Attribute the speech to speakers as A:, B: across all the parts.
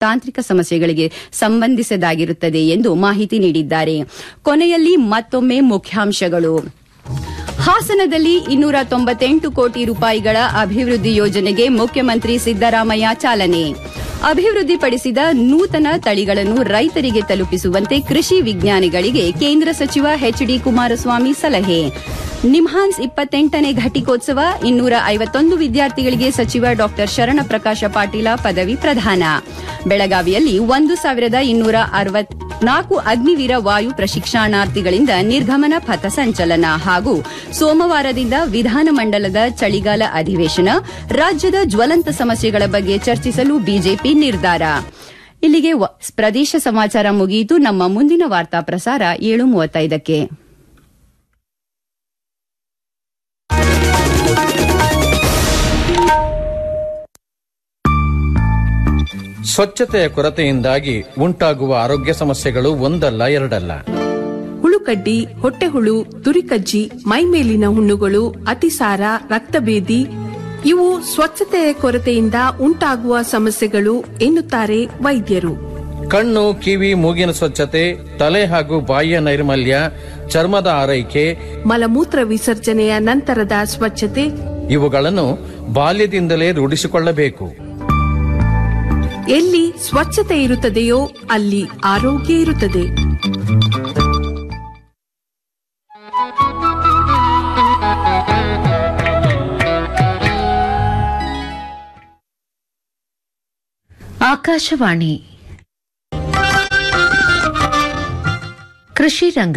A: ತಾಂತ್ರಿಕ ಸಮಸ್ಯೆಗಳಿಗೆ ಸಂಬಂಧಿಸಿದಾಗಿರುತ್ತದೆ ಎಂದು ಮಾಹಿತಿ ನೀಡಿದ್ದಾರೆ ಕೊನೆಯಲ್ಲಿ ಮತ್ತೊಮ್ಮೆ ಮುಖ್ಯಾಂಶಗಳು ಹಾಸನದಲ್ಲಿ ಇನ್ನೂರ ತೊಂಬತ್ತೆಂಟು ಕೋಟಿ ರೂಪಾಯಿಗಳ ಅಭಿವೃದ್ಧಿ ಯೋಜನೆಗೆ ಮುಖ್ಯಮಂತ್ರಿ ಸಿದ್ದರಾಮಯ್ಯ ಚಾಲನೆ ಅಭಿವೃದ್ಧಿಪಡಿಸಿದ ನೂತನ ತಳಿಗಳನ್ನು ರೈತರಿಗೆ ತಲುಪಿಸುವಂತೆ ಕೃಷಿ ವಿಜ್ಞಾನಿಗಳಿಗೆ ಕೇಂದ್ರ ಸಚಿವ ಎಚ್ಡಿ ಕುಮಾರಸ್ವಾಮಿ ಸಲಹೆ ನಿಮ್ಹಾನ್ಸ್ ಇಪ್ಪತ್ತೆಂಟನೇ ಘಟಿಕೋತ್ಸವ ಇನ್ನೂರ ಐವತ್ತೊಂದು ವಿದ್ಯಾರ್ಥಿಗಳಿಗೆ ಸಚಿವ ಡಾ ಶರಣಪ್ರಕಾಶ ಪಾಟೀಲ ಪದವಿ ಪ್ರದಾನ ಬೆಳಗಾವಿಯಲ್ಲಿ ಒಂದು ಸಾವಿರದ ಇನ್ನೂರ ಅರವತ್ನಾಲ್ಕು ಅಗ್ನಿವೀರ ವಾಯು ಪ್ರಶಿಕ್ಷಣಾರ್ಥಿಗಳಿಂದ ನಿರ್ಗಮನ ಪಥ ಸಂಚಲನ ಹಾಗೂ ಸೋಮವಾರದಿಂದ ವಿಧಾನಮಂಡಲದ ಚಳಿಗಾಲ ಅಧಿವೇಶನ ರಾಜ್ಯದ ಜ್ವಲಂತ ಸಮಸ್ಯೆಗಳ ಬಗ್ಗೆ ಚರ್ಚಿಸಲು ಬಿಜೆಪಿ ನಿರ್ಧಾರ ಇಲ್ಲಿಗೆ ವ- ಪ್ರದೇಶ ಸಮಾಚಾರ ಮುಗಿಯಿತು ನಮ್ಮ ಮುಂದಿನ ವಾರ್ತಾ ಪ್ರಸಾರ ಏಳು ಮೂವತ್ತೈದಕ್ಕೆ
B: ಸ್ವಚ್ಛತೆಯ ಕೊರತೆಯಿಂದಾಗಿ ಉಂಟಾಗುವ ಆರೋಗ್ಯ ಸಮಸ್ಯೆಗಳು ಒಂದಲ್ಲ ಎರಡಲ್ಲ
C: ಹುಳುಕಡ್ಡಿ ಹೊಟ್ಟೆಹುಳು ತುರಿಕಜ್ಜಿ ಮೈಮೇಲಿನ ಹುಣ್ಣುಗಳು ಅತಿಸಾರ ರಕ್ತಭೇದಿ ಇವು ಸ್ವಚ್ಛತೆಯ ಕೊರತೆಯಿಂದ ಉಂಟಾಗುವ ಸಮಸ್ಯೆಗಳು ಎನ್ನುತ್ತಾರೆ ವೈದ್ಯರು
B: ಕಣ್ಣು ಕಿವಿ ಮೂಗಿನ ಸ್ವಚ್ಛತೆ ತಲೆ ಹಾಗೂ ಬಾಯಿಯ ನೈರ್ಮಲ್ಯ ಚರ್ಮದ ಆರೈಕೆ
C: ಮಲಮೂತ್ರ ವಿಸರ್ಜನೆಯ ನಂತರದ ಸ್ವಚ್ಛತೆ
B: ಇವುಗಳನ್ನು ಬಾಲ್ಯದಿಂದಲೇ ರೂಢಿಸಿಕೊಳ್ಳಬೇಕು
C: ಎಲ್ಲಿ ಸ್ವಚ್ಛತೆ ಇರುತ್ತದೆಯೋ ಅಲ್ಲಿ ಆರೋಗ್ಯ ಇರುತ್ತದೆ
D: ಆಕಾಶವಾಣಿ ಕೃಷಿ ರಂಗ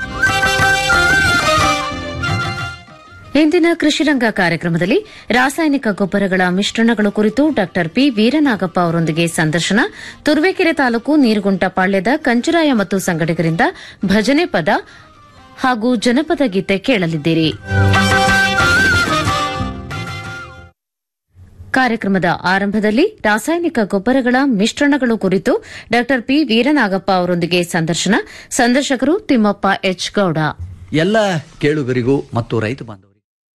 D: ಇಂದಿನ ಕೃಷಿ ರಂಗ ಕಾರ್ಯಕ್ರಮದಲ್ಲಿ ರಾಸಾಯನಿಕ ಗೊಬ್ಬರಗಳ ಮಿಶ್ರಣಗಳು ಕುರಿತು ಡಾ ಪಿ ವೀರನಾಗಪ್ಪ ಅವರೊಂದಿಗೆ ಸಂದರ್ಶನ ತುರುವೇಕೆರೆ ತಾಲೂಕು ನೀರುಗುಂಟಪಾಳ್ಯದ ಕಂಚರಾಯ ಮತ್ತು ಸಂಗಡಿಗರಿಂದ ಭಜನೆ ಪದ ಹಾಗೂ ಜನಪದ ಗೀತೆ ಕೇಳಲಿದ್ದೀರಿ ಕಾರ್ಯಕ್ರಮದ ಆರಂಭದಲ್ಲಿ ರಾಸಾಯನಿಕ ಗೊಬ್ಬರಗಳ ಮಿಶ್ರಣಗಳು ಕುರಿತು ಡಾ ಪಿ ವೀರನಾಗಪ್ಪ ಅವರೊಂದಿಗೆ ಸಂದರ್ಶನ ಸಂದರ್ಶಕರು ತಿಮ್ಮಪ್ಪ ಎಚ್ ಗೌಡ
E: ಎಲ್ಲ ಕೇಳುಗರಿಗೂ ಮತ್ತು ರೈತ ಬಾಂಧವರಿಗೂ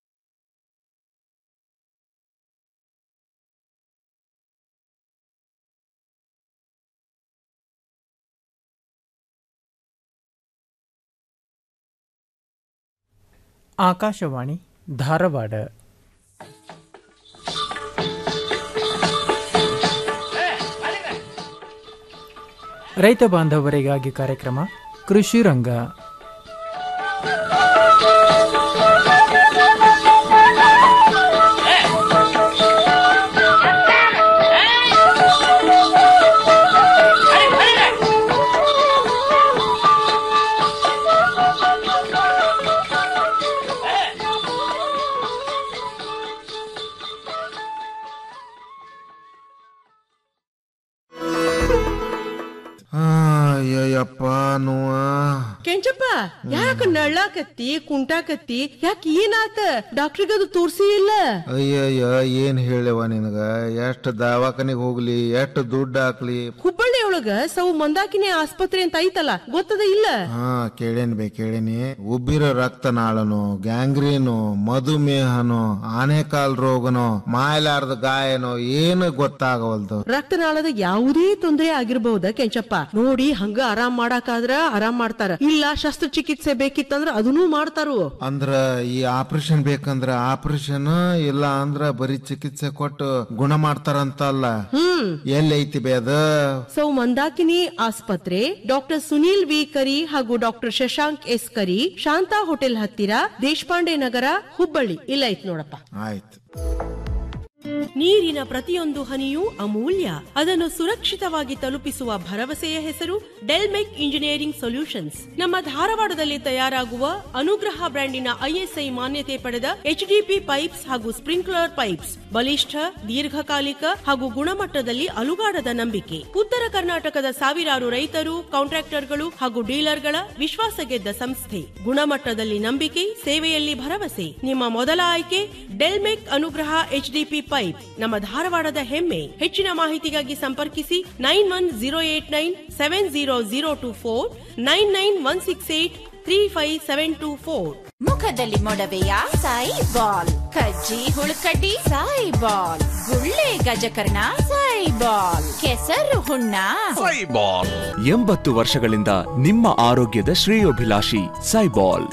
F: ಆಕಾಶವಾಣಿ ಧಾರವಾಡ ರೈತ ಬಾಂಧವರಿಗಾಗಿ ಕಾರ್ಯಕ್ರಮ ಕೃಷಿ ರಂಗ
G: ಅಯ್ಯಪ್ಪ ನೋವ
H: ಕೆಂಚಪ್ಪ ಯಾಕ ನಳ್ಳಾಕತ್ತಿ ಕುಂಟಾಕತ್ತಿ ಯಾಕ ಏನಾತ ಡಾಕ್ಟ್ರಿಗೆ ಅದು ತೋರ್ಸಿ ಇಲ್ಲ
G: ಅಯ್ಯಯ್ಯ ಏನ್ ಹೇಳವ ನಿನಗ ಎಷ್ಟ್ ದವಾಖಾನಿಗ್ ಹೋಗ್ಲಿ ಎಷ್ಟ್ ದುಡ್ಡು ಹಾಕ್ಲಿ
H: ಹುಬ್ಬಳ್ಳಿ ಒಳಗ ಸವು ಮಂದಾಕಿನಿ ಆಸ್ಪತ್ರೆ ಅಂತ ಐತಲ್ಲ ಗೊತ್ತದ ಇಲ್ಲ
G: ಹಾ ಕೇಳೇನ್ ಬೇ ಕೇಳೇನಿ ಉಬ್ಬಿರೋ ರಕ್ತನಾಳನು ಗ್ಯಾಂಗ್ರೀನು ಮಧುಮೇಹನು ಆನೆಕಾಲ್ ರೋಗನು ಮಾಯಲಾರ್ದ ಗಾಯನೋ ಏನು ಗೊತ್ತಾಗವಲ್ದು
H: ರಕ್ತನಾಳದ ಯಾವುದೇ ತೊಂದರೆ ಆಗಿರಬಹುದ ಕೆಂಚಪ್ಪ ನೋಡಿ ಹಂಗ ಆರಾಮ್ ಮಾಡಾಕಾದ್ರ ಆರಾಮ್ ಮಾಡ್ತಾರ ಇಲ್ಲ ಶಸ್ತ್ರಚಿಕಿತ್ಸೆ ಬೇಕಿತ್ತಂದ್ರ ಅದನ್ನೂ ಮಾಡ್ತಾರು
G: ಅಂದ್ರ ಈ ಆಪರೇಷನ್ ಬೇಕಂದ್ರ ಆಪರೇಷನ್ ಇಲ್ಲ ಅಂದ್ರ ಬರೀ ಚಿಕಿತ್ಸೆ ಕೊಟ್ಟು ಗುಣ ಮಾಡ್ತಾರಂತಲ್ಲ
H: ಹ್ಮ್
G: ಎಲ್ಲಿ ಐತಿ ಬೇ ಅದ
H: ಸೌ ಮಂದಾಕಿನಿ ಆಸ್ಪತ್ರೆ ಡಾಕ್ಟರ್ ಸುನೀಲ್ ವಿ ಕರಿ ಹಾಗೂ doctor Shashank S Kari Shanta hotel ಹತ್ತಿರ ದೇಶಪಾಂಡೆ ನಗರ ಹುಬ್ಬಳ್ಳಿ ಇಲ್ಲ ಐತ್ ನೋಡಪ್ಪ
G: ಆಯ್ತು
H: ನೀರಿನ ಪ್ರತಿಯೊಂದು ಹನಿಯೂ ಅಮೂಲ್ಯ ಅದನ್ನು ಸುರಕ್ಷಿತವಾಗಿ ತಲುಪಿಸುವ ಭರವಸೆಯ ಹೆಸರು ಡೆಲ್ಮೆಕ್ ಇಂಜಿನಿಯರಿಂಗ್ ಸೊಲ್ಯೂಷನ್ಸ್ ನಮ್ಮ ಧಾರವಾಡದಲ್ಲಿ ತಯಾರಾಗುವ ಅನುಗ್ರಹ ಬ್ರ್ಯಾಂಡಿನ ಐಎಸ್ಐ ಮಾನ್ಯತೆ ಪಡೆದ ಎಚ್ಡಿಪಿ ಪೈಪ್ಸ್ ಹಾಗೂ ಸ್ಪ್ರಿಂಕ್ಲರ್ ಪೈಪ್ಸ್ ಬಲಿಷ್ಠ ದೀರ್ಘಕಾಲಿಕ ಹಾಗೂ ಗುಣಮಟ್ಟದಲ್ಲಿ ಅಲುಗಾಡದ ನಂಬಿಕೆ ಉತ್ತರ ಕರ್ನಾಟಕದ ಸಾವಿರಾರು ರೈತರು ಕಾಂಟ್ರಾಕ್ಟರ್ಗಳು ಹಾಗೂ ಡೀಲರ್ಗಳ ವಿಶ್ವಾಸ ಗೆದ್ದ ಸಂಸ್ಥೆ ಗುಣಮಟ್ಟದಲ್ಲಿ ನಂಬಿಕೆ ಸೇವೆಯಲ್ಲಿ ಭರವಸೆ ನಿಮ್ಮ ಮೊದಲ ಆಯ್ಕೆ ಡೆಲ್ಮೆಕ್ ಅನುಗ್ರಹ ಎಚ್ಡಿಪಿ ಪೈಪ್ ನಮ್ಮ ಧಾರವಾಡದ ಹೆಮ್ಮೆ ಹೆಚ್ಚಿನ ಮಾಹಿತಿಗಾಗಿ ಸಂಪರ್ಕಿಸಿ nine one zero eight nine seven zero zero two four nine nine one six eight three five seven two four
I: ಮುಖದಲ್ಲಿ ಮೊಡವೆಯ ಸಾಯಿ ಬಾಲ್ ಕಜ್ಜಿ ಹುಳುಕಡ್ಡಿ ಸಾಯಿ ಬಾಲ್ ಗುಳ್ಳೆ ಗಜಕರ್ಣ ಸಾಯಿ ಬಾಲ್ ಕೆಸರು ಹುಣ್ಣ
J: ಎಂಬತ್ತು ವರ್ಷಗಳಿಂದ ನಿಮ್ಮ ಆರೋಗ್ಯದ ಶ್ರೇಯೋಭಿಲಾಷಿ ಸೈಬಾಲ್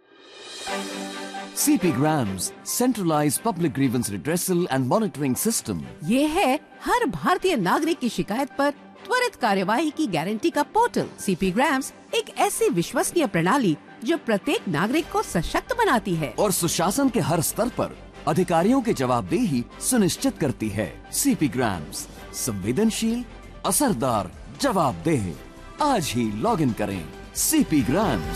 K: CP Grams, centralized public grievance redressal and monitoring system.
L: ये है हर भारतीय नागरिक की शिकायत पर त्वरित कार्यवाही की गारंटी का पोर्टल सीपी ग्राम्स एक ऐसी विश्वसनीय प्रणाली जो प्रत्येक नागरिक को सशक्त बनाती है
K: और सुशासन के हर स्तर पर अधिकारियों की जवाबदेही सुनिश्चित करती है सीपी ग्राम्स संवेदनशील असरदार जवाबदेह आज ही लॉग इन करें सीपी ग्राम्स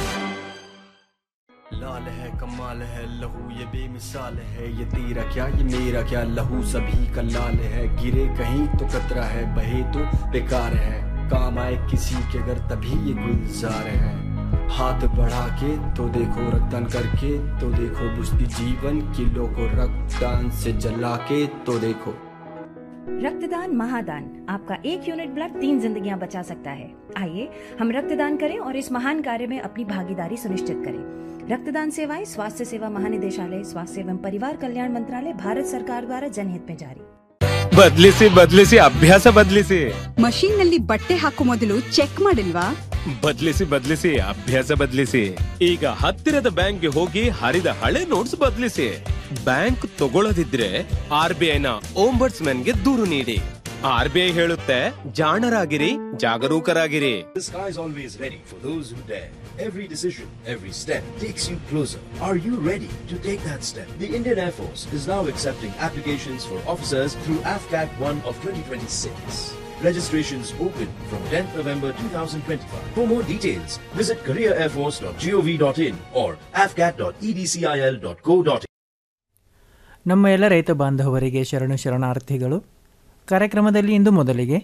M: लाल है कमाल है लहू ये बेमिसाल है ये तेरा क्या ये मेरा क्या लहू सभी का लाल है गिरे कहीं तो कतरा है बहे तो बेकार है काम आए किसी के अगर तभी ये गुलजार है हाथ बढ़ा के तो देखो रक्तदान करके तो देखो बुझती जीवन किलो को रक्तदान से जला के तो देखो
N: रक्तदान महादान आपका एक यूनिट ब्लड तीन जिंदगियां बचा सकता है आइए हम रक्तदान करें और इस महान कार्य में अपनी भागीदारी सुनिश्चित करें रक्तदान सेवाएं स्वास्थ्य सेवा महानिदेशालय स्वास्थ्य एवं परिवार कल्याण मंत्रालय भारत सरकार द्वारा जनहित में जारी
O: ಬದ್ಲಿಸಿ ಬದ್ಲಿಸಿ ಅಭ್ಯಾಸ ಬದ್ಲಿಸಿ
P: ಮಷೀನ್ ನಲ್ಲಿ ಬಟ್ಟೆ ಹಾಕೋ ಮೊದಲು ಚೆಕ್ ಮಾಡಿಲ್ವಾ
O: ಬದ್ಲಿಸಿ ಬದ್ಲಿಸಿ ಅಭ್ಯಾಸ ಬದ್ಲಿಸಿ ಈಗ ಹತ್ತಿರದ ಬ್ಯಾಂಕ್ಗೆ ಹೋಗಿ ಹರಿದ ಹಳೆ ನೋಟ್ಸ್ ಬದ್ಲಿಸಿ ಬ್ಯಾಂಕ್ ತಗೊಳ್ಳದಿದ್ರೆ ಆರ್ ಬಿ ಐನ ಗೆ ದೂರು ನೀಡಿ ಆರ್ ಬಿ ಐ ಹೇಳುತ್ತೆ ಜಾಣರಾಗಿರಿ ಜಾಗರೂಕರಾಗಿರಿ
Q: The sky is always ready for those who dare. Every decision, every step takes you closer. Are you ready to take that step? The Indian Air Force is now accepting applications for officers through AFCAT 1 of 2026. Registrations open from 10th November 2025. For more details, visit careerairforce.gov.in or afcat.edcil.co.in.
F: ನಮ್ಮ ಎಲ್ಲ ರೈತ ಬಾಂಧವರಿಗೆ ಶರಣು ಶರಣಾರ್ಥಿಗಳು ಕಾರ್ಯಕ್ರಮದಲ್ಲಿ ಇಂದು ಮೊದಲಿಗೆ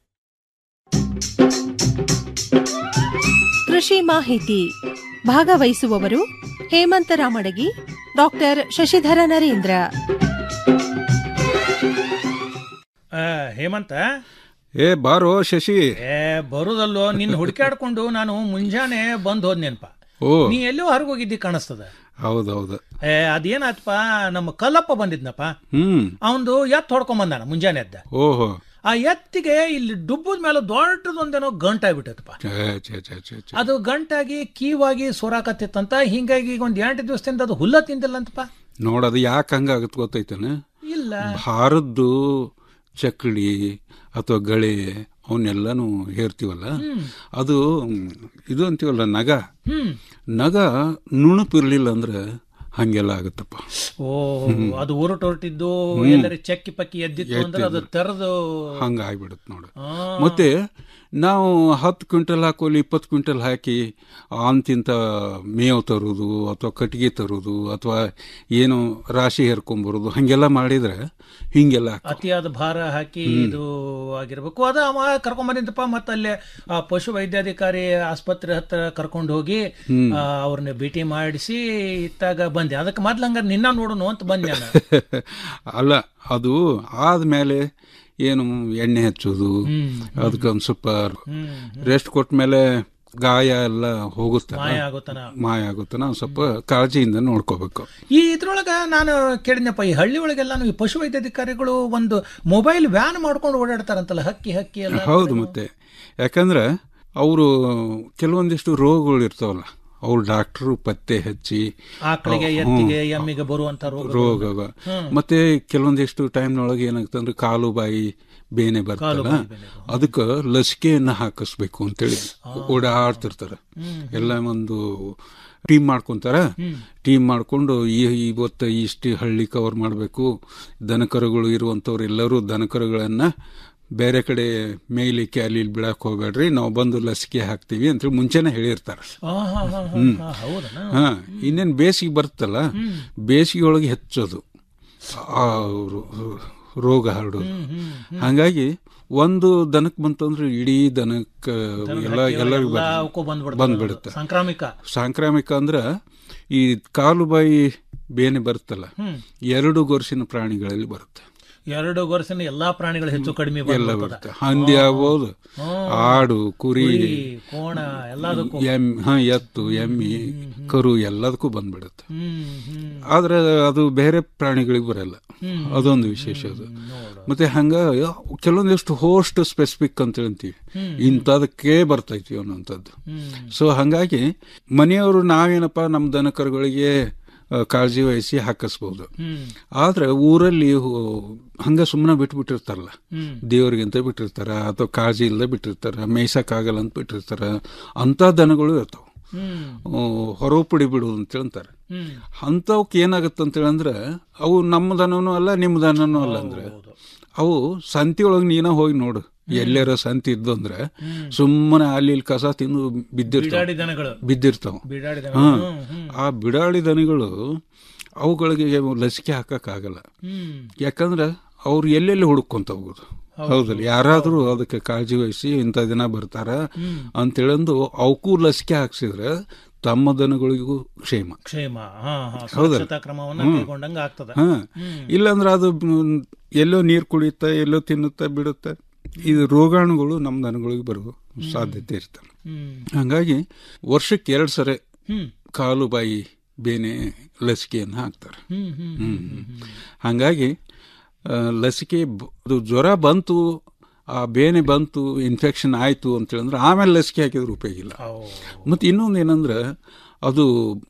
H: ಕೃಷಿ ಮಾಹಿತಿ ಭಾಗವಹಿಸುವವರು ಹೇಮಂತ ರಾಮಡಗಿ ಡಾಕ್ಟರ್ ಶಶಿಧರ ನರೇಂದ್ರ
R: ಆ, ಹೇಮಂತ
S: ಏ ಬಾರೋ ಶಶಿ
R: ಏ ಬರುದಲ್ಲೋ ನಿನ್ನ ಹುಡುಕಾಡ್ಕೊಂಡು ನಾನು ಮುಂಜಾನೆ ಬಂದ್ ಹೋದ್ನೇನ್ಪ
S: ಓ
R: ನೀ ಎಲ್ಲೋ ಹೊರಗೆ ಹೋಗಿದ್ದಿ ಕಾಣಿಸ್ತದ
S: ಹೌದೌದು
R: ಏ ಅದೇನಾತ್ಪ ನಮ್ಮ ಕಲ್ಲಪ್ಪ ಬಂದಿದ್ನಪ್ಪ
S: ಹ್ಮ್
R: ಅವಂದು ಎತ್ ಹೊಡ್ಕೊಂಡ್ ಬಂದಾನ ಮುಂಜಾನೆ ಎದ್ದ
S: ಓಹೋ
R: ಆ ಎತ್ತಿಗೆ ಇಲ್ಲಿ ಡುಬ್ಬದ ಮೇಲೆ ದೊಡ್ಡದೊಂದೇನೋ ಗಂಟಾಗ್ಬಿಟ್ಟೈತಪ್ಪ
S: ಛೇ, ಛೇ, ಛೇ, ಛೇ, ಛೇ.
R: ಅದು ಗಂಟಾಗಿ ಕೀವಾಗಿ ಸೊರಾಕತ್ತಿತ್ತಂತ ಹಿಂಗಾಗಿ ಈಗ ಒಂದ್ ಎಂಟು ದಿವಸದಿಂದ ಅದು ಹುಲ್ಲ ತಿಂದಿಲ್ಲ ಅಂತಪ್ಪ
S: ನೋಡದು ಯಾಕೆ ಹಂಗಾಗತ್ತೆ ಗೊತ್ತೈತೇನ
R: ಇಲ್ಲ
S: ಭಾರದ್ದು ಚಕ್ಕಳಿ ಅಥವಾ ಗಳೆ ಅವನ್ನೆಲ್ಲನೂ ಹೇರ್ತೀವಲ್ಲ
R: ಹ್ಮ್.
S: ಅದು ಮ್, ಇದು ಅಂತೀವಲ್ಲ ನಗ
R: ಹ್ಮ್
S: ನಗ ನುಣುಪಿರ್ಲಿಲ್ಲ ಅಂದ್ರೆ ಹಂಗೆಲ್ಲ ಆಗುತ್ತಪ್ಪ
R: ಓ
S: ಹ್ಮ್.
R: ಅದು ಉರುಟ್ ಹೊರಟಿದ್ದು
S: ಹ್ಮ್.
R: ಎಲ್ಲರ ಚಕ್ಕಿ ಪಕ್ಕಿ ಎದ್ದಿತ್ತು ಅಂದ್ರೆ ಅದು ತೆರೆದು
S: ಹಂಗ ಆಗ್ಬಿಡುತ್ತೆ ನೋಡು
R: ಆ.
S: ಮತ್ತೆ ನಾವು ಹತ್ತು ಕ್ವಿಂಟಲ್ ಹಾಕೋಲಿ ಇಪ್ಪತ್ತು ಕ್ವಿಂಟಲ್ ಹಾಕಿ ಅಂತಿಂತ ಮೇವು ತರೋದು ಅಥವಾ ಕಟ್ಟಿಗೆ ತರೋದು ಅಥವಾ ಏನು ರಾಶಿ ಹೇರ್ಕೊಂಬರೋದು ಹಾಗೆಲ್ಲ ಮಾಡಿದ್ರೆ ಹಿಂಗೆಲ್ಲ ಆಗ್ತದೆ.
R: ಅತಿಯಾದ ಭಾರ ಹಾಕಿ
S: ಹ್ಮ್.
R: ಇದು ಆಗಿರ್ಬೇಕು ಅದ ಅವ ಕರ್ಕೊಂಡ್ ಬಂದಿದ್ದಪ್ಪ ಮತ್ತೆ ಅಲ್ಲೇ ಆ ಪಶು ವೈದ್ಯಾಧಿಕಾರಿ ಆಸ್ಪತ್ರೆ ಹತ್ರ ಕರ್ಕೊಂಡು ಹೋಗಿ
S: ಹ್ಮ್.
R: ಆ, ಅವ್ರನ್ನ ಭೇಟಿ ಮಾಡಿಸಿ ಇತ್ತಾಗ ಬಂದೆ ಅದಕ್ಕೆ ಮೊದ್ಲು ಹಂಗಾರೆ ನಿನ್ನ ನೋಡೋಣ ಅಂತ ಬಂದೆ ನಾನು
S: ಅಲ್ಲ ಅದು ಆದ್ಮೇಲೆ ಏನು ಎಣ್ಣೆ ಹಚ್ಚೋದು
R: ಹ್ಮ್.
S: ಅದಕ್ಕೆ ಒಂದು ಸ್ವಲ್ಪ
R: ಹ್ಮ್.
S: ರೆಸ್ಟ್ ಕೊಟ್ಟ ಮೇಲೆ ಗಾಯ ಎಲ್ಲ ಹೋಗುತ್ತೆ
R: ಮಾಯ ಆಗುತ್ತನ.
S: ಮಾಯ ಆಗುತ್ತನ ಒಂದ್ ಸ್ವಲ್ಪ ಕಾಳಜಿಯಿಂದ ನೋಡ್ಕೋಬೇಕು
R: ಈ ಇದ್ರೊಳಗ ನಾನು ಕೇಳಿದ್ನಪ್ಪ ಈ ಹಳ್ಳಿ ಒಳಗೆಲ್ಲ ಈ ಪಶು ವೈದ್ಯಾಧಿಕಾರಿಗಳು ಒಂದು ಮೊಬೈಲ್ ವ್ಯಾನ್ ಮಾಡ್ಕೊಂಡು ಓಡಾಡ್ತಾರಂತಲ್ಲ ಹಕ್ಕಿ ಹಕ್ಕಿ ಎಲ್ಲ
S: ಹೌದು ಮತ್ತೆ ಯಾಕಂದ್ರೆ ಅವರು ಕೆಲವೊಂದಿಷ್ಟು ರೋಗಗಳು ಇರ್ತಾವಲ್ಲ ಅವ್ರು ಡಾಕ್ಟ್ರು ಪತ್ತೆ ಹಚ್ಚಿ
R: ಆಕಳಿಗೆ
S: ಹ್ಮ್.
R: ಎತ್ತಿಗೆ ಎಮ್ಮಿಗೆ ಬರುವಂತ ರೋಗ
S: ರೋಗ ಮತ್ತೆ ಕೆಲವೊಂದಿಷ್ಟು ಟೈಮ್ನೊಳಗೆ ಏನಾಗುತ್ತೆ ಅಂದ್ರೆ ಕಾಲು ಬಾಯಿ ಬೇನೆ ಬರ್ತಲ್ಲ
R: ಬಾಯಿ ಬೇನೆ
S: ಅದಕ್ಕೆ ಲಸಿಕೆಯನ್ನ ಹಾಕಿಸ್ಬೇಕು ಅಂತೇಳಿ ಓಡಾಡ್ತಿರ್ತಾರೆ ಎಲ್ಲ ಒಂದು ಟೀಮ್ ಮಾಡ್ಕೊಂತಾರ ಟೀಮ್ ಮಾಡ್ಕೊಂಡು ಈ ಇವತ್ತು ಇಷ್ಟು ಹಳ್ಳಿ ಕವರ್ ಮಾಡಬೇಕು ದನಕರುಗಳು ಇರುವಂಥವ್ರು ಎಲ್ಲರೂ ದನಕರುಗಳನ್ನ ಬೇರೆ ಕಡೆ ಮೇಯ್ಲಿಕ್ಕೆ ಅಲ್ಲಿ ಇಲ್ಲಿ ಬಿಡಕ್ ಹೋಗ್ಬೇಡ್ರಿ ನಾವು ಬಂದು ಲಸಿಕೆ ಹಾಕ್ತೀವಿ ಅಂತೇಳಿ ಮುಂಚೆನೆ ಹೇಳಿರ್ತಾರೆ
R: ಆ, ಹಾ, ಹಾ, ಹಾ,
S: ಹ್ಮ್.
R: ಹಾ, ಹೌದನ
S: ಹಾ ಇನ್ನೇನು ಬೇಸಿಗೆ ಬರುತ್ತಲ್ಲ ಬೇಸಿಗೆ ಒಳಗೆ ಹೆಚ್ಚೋದು ಆ ರೋ- ರೋಗ ಹರಡೋದು ಹಾಗಾಗಿ ಒಂದು ದನಕ್ಕೆ ಬಂತಂದ್ರೆ ಇಡೀ ದನಕ್ಕೆ ಎಲ್ಲ ಎಲ್ಲರಿಗೂ
R: ಎಲ್ಲ ಅವಕ್ಕೂ ಬಂದ್ಬಿಡ್ತದೆ
S: ಬಂದ್ಬಿಡುತ್ತೆ
R: ಸಾಂಕ್ರಾಮಿಕ
S: ಸಾಂಕ್ರಾಮಿಕ ಅಂದ್ರೆ ಈ ಕಾಲು ಬಾಯಿ ಬೇನೆ ಬರುತ್ತಲ್ಲ
R: ಹ್ಮ್.
S: ಎರಡು ಗೊರ್ಸಿನ ಪ್ರಾಣಿಗಳಲ್ಲಿ ಬರುತ್ತೆ
R: ಎರಡು ವರ್ಷನ ಎಲ್ಲಾ ಪ್ರಾಣಿಗಳು ಹೆಚ್ಚು ಕಡಿಮೆ
S: ಎಲ್ಲ
R: ಬಂದ್ಬಿಡ್ತದ.
S: ಬರುತ್ತೆ ಹಂದಿ ಆಗ್ಬೋದು
R: ಹ್ಮ್.
S: ಆಡು ಕುರಿ
R: ಕುರಿ, ಕೋಣ ಎಲ್ಲದಕ್ಕೂ
S: ಎಮ್ ಹ ಎತ್ತು ಎಮ್ಮಿ ಕರು ಎಲ್ಲದಕ್ಕೂ ಬಂದ್ಬಿಡುತ್ತೆ
R: ಹ್ಮ್ ಹ್ಮ್
S: ಆದ್ರೆ ಅದು ಬೇರೆ ಪ್ರಾಣಿಗಳಿಗೆ ಬರಲ್ಲ
R: ಹ್ಮ್.
S: ಅದೊಂದು ವಿಶೇಷ ಅದು ಮತ್ತೆ ಹಂಗ ಕೆಲವೊಂದಿಷ್ಟು ಹೋಸ್ಟ್ ಸ್ಪೆಸಿಫಿಕ್ ಅಂತ ಹೇಳ್ತೀವಿ
R: ಹ್ಮ್.
S: ಇಂಥದಕ್ಕೆ ಬರ್ತೈತಿ ಅನ್ನೋಂಥದ್ದು
R: ಹ್ಮ್.
S: ಸೊ ಹಂಗಾಗಿ ಮನೆಯವರು ನಾವೇನಪ್ಪ ನಮ್ಮ ದನ ಕರುಗಳಿಗೆ ಆ, ಕಾಳಜಿ ವಹಿಸಿ ಹಾಕಿಸ್ಬೋದು
R: ಹ್ಮ್.
S: ಆದ್ರೆ ಊರಲ್ಲಿ ಹೋ- ಹಂಗ ಸುಮ್ಮನೆ ಬಿಟ್ಬಿಟ್ಟಿರ್ತಾರಲ್ಲ
R: ಹ್ಮ್.
S: ದೇವರಿಗೆ ಅಂತ ಬಿಟ್ಟಿರ್ತಾರ ಅಥವಾ ಕಾಳಜಿ ಇಲ್ಲದೆ ಬಿಟ್ಟಿರ್ತಾರ ಮೇಯ್ಸಕ್ಕಾಗಲ್ಲ ಅಂತ ಬಿಟ್ಟಿರ್ತಾರ ಅಂತ ದನಗಳು ಇರ್ತಾವ
R: ಹ್ಮ್.
S: ಹೊರಪುಡಿ ಬಿಡುವುದು ಅಂತ ಹೇಳ್ತಾರೆ
R: ಹ್ಮ್.
S: ಅಂಥವಕ್ಕೆ ಏನಾಗುತ್ತೆ ಅಂತ ಹೇಳಂದ್ರೆ ಅವು ನಮ್ಮ ದನನೂ ಅಲ್ಲ ನಿಮ್ಮ ದನನೂ ಅಲ್ಲ ಅಂದ್ರೆ ಅವು ಸಂತಿ ಒಳಗೆ ನೀನ ಹೋಗಿ ನೋಡು ಎಲ್ಲಾರ ಸಂತಿ ಇದ್ದು ಅಂದ್ರೆ ಸುಮ್ಮನೆ ಅಲ್ಲಿ ಇಲ್ಲಿ ಕಸ ತಿಂದು ಬಿದ್ದಿರ್ತಾವ
R: ಬಿಡಾಡಿ ದನಗಳು.
S: ಬಿದ್ದಿರ್ತಾವ
R: ಬಿಡಾಡಿ
S: ಹಾ
R: ದನಗಳು. ಹ್ಮ್, ಹ್ಮ್.
S: ಆ ಬಿಡಾಡಿ ದನಗಳು ಅವುಗಳಿಗೆ ಲಸಿಕೆ ಹಾಕಕ್ಕಾಗಲ್ಲ
R: ಹ್ಮ್.
S: ಯಾಕಂದ್ರೆ ಅವ್ರು ಎಲ್ಲೆಲ್ಲಿ ಹುಡುಕೊಂತ ಹೋಗುದು
R: ಹೌದು.
S: ಹೌದಲ್ಲ ಯಾರಾದ್ರೂ ಅದಕ್ಕೆ ಕಾಳಜಿ ವಹಿಸಿ ಇಂಥ ದಿನ ಬರ್ತಾರ
R: ಹ್ಮ್.
S: ಅಂತೇಳಂದು ಅವಕ್ಕೂ ಲಸಿಕೆ ಹಾಕ್ಸಿದ್ರೆ ತಮ್ಮ ದನಗಳಿಗೂ ಕ್ಷೇಮ
R: ಕ್ಷೇಮ ಹಾ ಹಾ
S: ಹೌದಲ್ಲ?
R: ಸುರಕ್ಷತಾ ಕ್ರಮವನ್ನ
S: ಹ್ಮ್.
R: ಕೈಗೊಂಡಂಗ ಆಗ್ತದ
S: ಹಾ
R: ಹ್ಮ್.
S: ಇಲ್ಲಾಂದ್ರೆ ಅದು ಮ್, ಎಲ್ಲೋ ನೀರು ಕುಡಿಯುತ್ತೆ ಎಲ್ಲೋ ತಿನ್ನುತ್ತೆ ಬಿಡುತ್ತೆ ಇದು ರೋಗಾಣುಗಳು ನಮ್ಮ ದನಗಳಿಗೆ ಬರುವ ಸಾಧ್ಯತೆ ಇರ್ತವೆ
R: ಹ್ಮ್.
S: ಹಂಗಾಗಿ ವರ್ಷಕ್ಕೆ ಎರಡು ಸರಿ
R: ಹ್ಮ್.
S: ಕಾಲು ಬಾಯಿ ಬೇನೆ ಲಸಿಕೆಯನ್ನು ಹಾಕ್ತಾರೆ
R: ಹ್ಮ್, ಹ್ಮ್,
S: ಹ್ಮ್. ಹಂಗಾಗಿ ಆ, ಲಸಿಕೆ ಬ- ಅದು ಜ್ವರ ಬಂತು ಆ ಬೇನೆ ಬಂತು ಇನ್ಫೆಕ್ಷನ್ ಆಯಿತು ಅಂತೇಳಂದ್ರೆ ಆಮೇಲೆ ಲಸಿಕೆ ಹಾಕಿದ್ರೆ ಉಪಯೋಗ ಇಲ್ಲ ಮತ್ತು ಇನ್ನೊಂದು ಏನಂದ್ರೆ ಅದು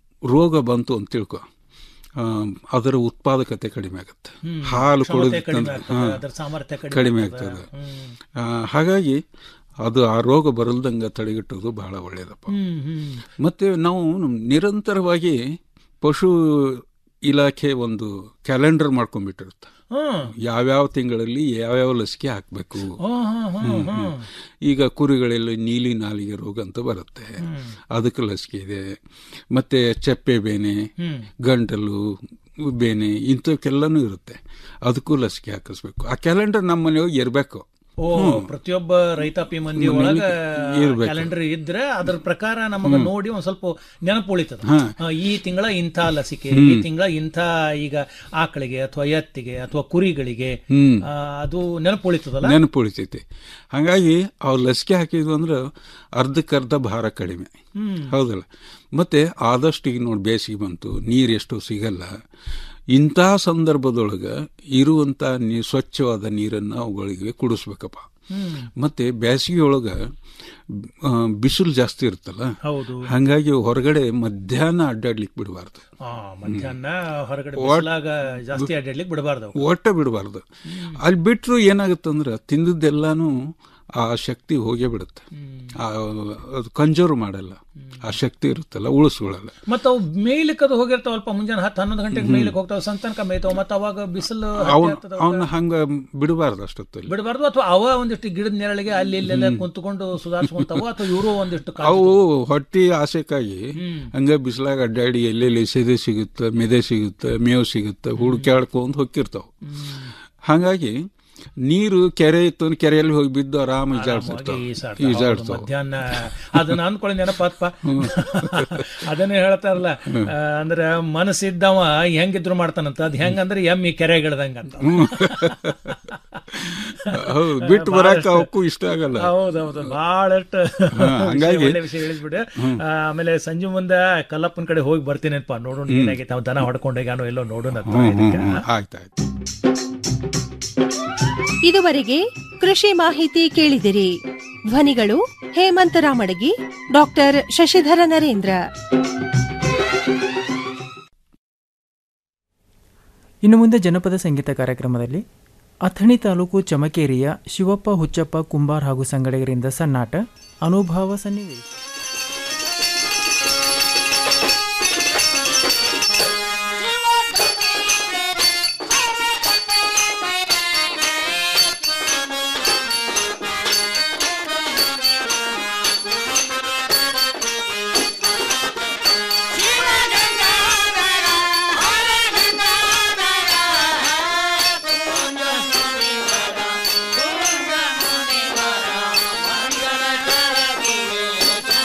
S: ರೋಗ ಬಂತು ಅಂತ ತಿಳ್ಕೊ ಆ, ಅದರ ಉತ್ಪಾದಕತೆ ಕಡಿಮೆ ಆಗುತ್ತೆ
R: ಹ್ಮ್.
S: ಹಾಲು
R: ಕ್ಷಮತೆ
S: ಕೊಡೋದು
R: ಕಡಿಮೆ ಆಗ್ತದೆ, ಅದರ ಸಾಮರ್ಥ್ಯ ಕಡಿಮೆ
S: ಕಡಿಮೆ
R: ಆಗ್ತದೆ.
S: ಆಗ್ತದೆ ಆ, ಹಾಗಾಗಿ ಅದು ಆ ರೋಗ ಬರಲ್ದಂಗೆ ತಡೆಗಟ್ಟೋದು ಬಹಳ ಒಳ್ಳೆಯದಪ್ಪ
R: ಹ್ಮ್, ಹ್ಮ್.
S: ಮತ್ತೆ ನಾವು ನಿರಂತರವಾಗಿ ಪಶು ಇಲಾಖೆ ಒಂದು ಕ್ಯಾಲೆಂಡರ್ ಮಾಡ್ಕೊಂಡ್ಬಿಟ್ಟಿರುತ್ತೆ
R: ಹ್ಮ್.
S: ಯಾವ್ಯಾವ ತಿಂಗಳಲ್ಲಿ ಯಾವ್ಯಾವ ಲಸಿಕೆ ಹಾಕಬೇಕು
R: ಹಾ, ಹಾ, ಹಾ, ಹಾ.
S: ಈಗ ಕುರಿಗಳಲ್ಲಿ ನೀಲಿ ನಾಲಿಗೆ ರೋಗ ಅಂತ ಬರುತ್ತೆ ಅದಕ್ಕೆ ಲಸಿಕೆ ಇದೆ ಮತ್ತೆ ಚಪ್ಪೆ ಬೇನೆ
R: ಹ್ಮ್.
S: ಗಂಟಲು ಬೇನೆ ಇಂಥವಕ್ಕೆಲ್ಲನೂ ಇರುತ್ತೆ ಅದಕ್ಕೂ ಲಸಿಕೆ ಹಾಕಿಸ್ಬೇಕು ಆ ಕ್ಯಾಲೆಂಡರ್ ನಮ್ಮ ಮನೆಯೊಳಗೆ ಇರಬೇಕು
R: ಓ ಪ್ರತಿಯೊಬ್ಬ ರೈತಾಪಿ ಮಂದಿ
S: ಮನೇಲಿ
R: ಒಳಗ
S: ಇರ್ಬೇಕು.
R: ಕ್ಯಾಲೆಂಡರ್ ಇದ್ರೆ ಅದ್ರ ಪ್ರಕಾರ ನಮಗ ನೋಡಿ ಒಂದ್ ಸ್ವಲ್ಪ ನೆನಪು ಉಳಿತದ
S: ಹಾ.
R: ಆ, ಈ ತಿಂಗಳ ಇಂಥ ಲಸಿಕೆ
S: ಹ್ಮ್.
R: ಈ ತಿಂಗಳ ಇಂಥ ಈಗ ಆಕಳಿಗೆ ಅಥವಾ ಎತ್ತಿಗೆ ಅಥವಾ ಕುರಿಗಳಿಗೆ
S: ಹ್ಮ್.
R: ಆ, ಅದು ನೆನಪು ಉಳಿತದಲ್ಲ
S: ನೆನಪು ಉಳಿತೈತಿ ಹಾಗಾಗಿ ಅವ್ರು ಲಸಿಕೆ ಹಾಕಿದ್ವು ಅಂದ್ರೆ ಅರ್ಧಕ್ಕರ್ಧ ಭಾರ ಕಡಿಮೆ
R: ಹ್ಮ್.
S: ಹೌದಲ್ಲ ಮತ್ತೆ ಆದಷ್ಟು ಈಗ ನೋಡಿ ಬೇಸಿಗೆ ಬಂತು ನೀರು ಎಷ್ಟು ಸಿಗಲ್ಲ ಇಂಥ ಸಂದರ್ಭದೊಳಗೆ ಇರುವಂಥ ನೀ ಸ್ವಚ್ಛವಾದ ನೀರನ್ನು ಅವುಗಳಿಗೆ ಕುಡಿಸ್ಬೇಕಪ್ಪ
R: ಹ್ಮ್.
S: ಮತ್ತೆ ಬೇಸಿಗೆ ಒಳಗೆ ಬಿಸಿಲು ಜಾಸ್ತಿ ಇರುತ್ತಲ್ಲ
R: ಹೌದು.
S: ಹಾಗಾಗಿ ಹೊರಗಡೆ ಮಧ್ಯಾಹ್ನ ಅಡ್ಡಾಡ್ಲಿಕ್ಕೆ ಬಿಡಬಾರ್ದು
R: ಆ, ಮಧ್ಯಾಹ್ನ ಹೊರಗಡೆ
S: ಒಟ್-
R: ಬಿಸಿಲಾಗ ಜಾಸ್ತಿ ಅಡ್ಡಾಡ್ಲಿಕ್ಕೆ ಬಿಡಬಾರ್ದು
S: ಒಟ್ಟ ಬಿಡಬಾರ್ದು ಅಲ್ಲಿ ಬಿಟ್ಟರು ಏನಾಗುತ್ತಂದ್ರೆ ತಿಂದದ್ದೆಲ್ಲಾನು ಆ ಶಕ್ತಿ ಹೋಗೇ ಬಿಡುತ್ತೆ ಆ, ಅದು ಕಂಜೂರ್ ಮಾಡಲ್ಲ ಆ ಶಕ್ತಿ ಇರುತ್ತಲ್ಲ ಉಳಿಸ್ಕೊಳ್ಳಲ್ಲ
R: ಮತ್ತ ಅವು ಮೇಯ್ಲಿಕ್ಕೆ ಅದು ಹೋಗಿರ್ತಾವಲ್ಪ ಮುಂಜಾನೆ ಹತ್ತು ಹನ್ನೊಂದು ಗಂಟೆಗೆ ಮೇಯ್ಲಿಕ್ಕೆ ಹೋಗ್ತಾವ ಸಂತಾನಕ ಮೇಯ್ತಾವ ಮತ್ತ ಅವಾಗ ಬಿಸಿಲು
S: ಅವನ್ ಅವನ್ನ ಹಂಗ ಬಿಡಬಾರ್ದು ಅಷ್ಟೊತ್ತಲ್ಲಿ
R: ಬಿಡಬಾರ್ದು ಅಥವಾ ಅವ ಒಂದಿಷ್ಟು ಗಿಡದ ನೆರಳಿಗೆ ಅಲ್ಲಿ ಇಲ್ಲೆಲ್ಲ ಕುಂತ್ಕೊಂಡು ಸುಧಾರಿಸ್ಕೊಂತಾವ ಅಥವಾ ಇವರು ಒಂದಿಷ್ಟು ಕಾಳಜಿ
S: ಅವು ಹೊಟ್ಟಿ ಆಸೆಕ್ಕಾಗಿ ಹಂಗ ಬಿಸಿಲಾಗ ಅಡ್ಡಾಡಿ ಎಲ್ಲೆಲ್ಲಿ ಸೆದೆ ಸಿಗುತ್ತೆ ಮೆದೆ ಸಿಗುತ್ತೆ ಮೇವು ಸಿಗುತ್ತೆ ಹುಡುಕ್ಯಾಡ್ಕೊಂಡ್ ಹೋಗಿರ್ತಾವ ಹಾಗಾಗಿ ನೀರು ಕೆರೆ ಇತ್ತು ಅಂದ್ರೆ ಕೆರೆಯಲ್ಲಿ ಹೋಗಿ ಬಿದ್ದು ಆರಾಮ ಈಜಾಡ್ತಿರ್ತಾವ
R: ಈಸಾಡ್ತಾವ. ಹೌದು,
S: ಈಜಾಡ್ತಾವ
R: ಮಧ್ಯಾಹ್ನ ಅದನ್ನ ಅನ್ಕೊಳ್ಳಿ ನೆನಪಾತ್ಪ ಅದನ್ನೇ ಹೇಳ್ತಾರಲ್ಲ ಆ, ಅಂದ್ರೆ ಮನಸ್ಸಿದ್ದವ ಹೆಂಗಿದ್ರು ಮಾಡ್ತಾನಂತ ಅದ್ ಹೆಂಗಂದ್ರೆ ಎಮ್ಮಿ ಕೆರೆಗಿಳ್ದಂಗ ಅಂತ
S: ಹೌದು ಬಿಟ್ಟು ಬರಾಕ ಅವಕ್ಕೂ ಇಷ್ಟ ಆಗಲ್ಲ
R: ಹೌದೌದು ಬಹಳಷ್ಟು
S: ಹಾ, ಹಂಗಾಗಿ-
R: ಒಳ್ಳೆ ವಿಷಯ ಹೇಳಿದ್ಬಿಡು ಆ, ಆಮೇಲೆ ಸಂಜೆ ಮುಂದೆ ಕಲ್ಲಪ್ಪನ ಕಡೆ ಹೋಗಿ ಬರ್ತೀನಪ್ಪ ನೋಡೋಣ
S: ಹ್ಮ್.
R: ಏನಾಗೈತೆ ಅವ್ ದನ ಹೊಡ್ಕೊಂಡೋಗ್ಯಾನೋ ಎಲ್ಲೋ ನೋಡೋಣ ಅಂತ
S: ಹ್ಮ್, ಹ್ಮ್,
R: ಇದಕ್ಕೆ.
S: ಹ್ಮ್. ಆಯ್ತಾಯ್ತು
T: ಇದುವರೆಗೆ ಕೃಷಿ ಮಾಹಿತಿ ಕೇಳಿದಿರಿ ಧ್ವನಿಗಳು ಹೇಮಂತ ರಾಮಡಗಿ ಡಾಕ್ಟರ್ ಶಶಿಧರ ನರೇಂದ್ರ
F: ಇನ್ನು ಮುಂದೆ ಜನಪದ ಸಂಗೀತ ಕಾರ್ಯಕ್ರಮದಲ್ಲಿ ಅಥಣಿ ತಾಲೂಕು ಚಮಕೇರಿಯ ಶಿವಪ್ಪ ಹುಚ್ಚಪ್ಪ ಕುಂಬಾರ್ ಹಾಗೂ ಸಂಗಡಿಗರಿಂದ ಸನ್ನಾಟ ಅನುಭವ ಸನ್ನಿವೇಶ
U: Thank you.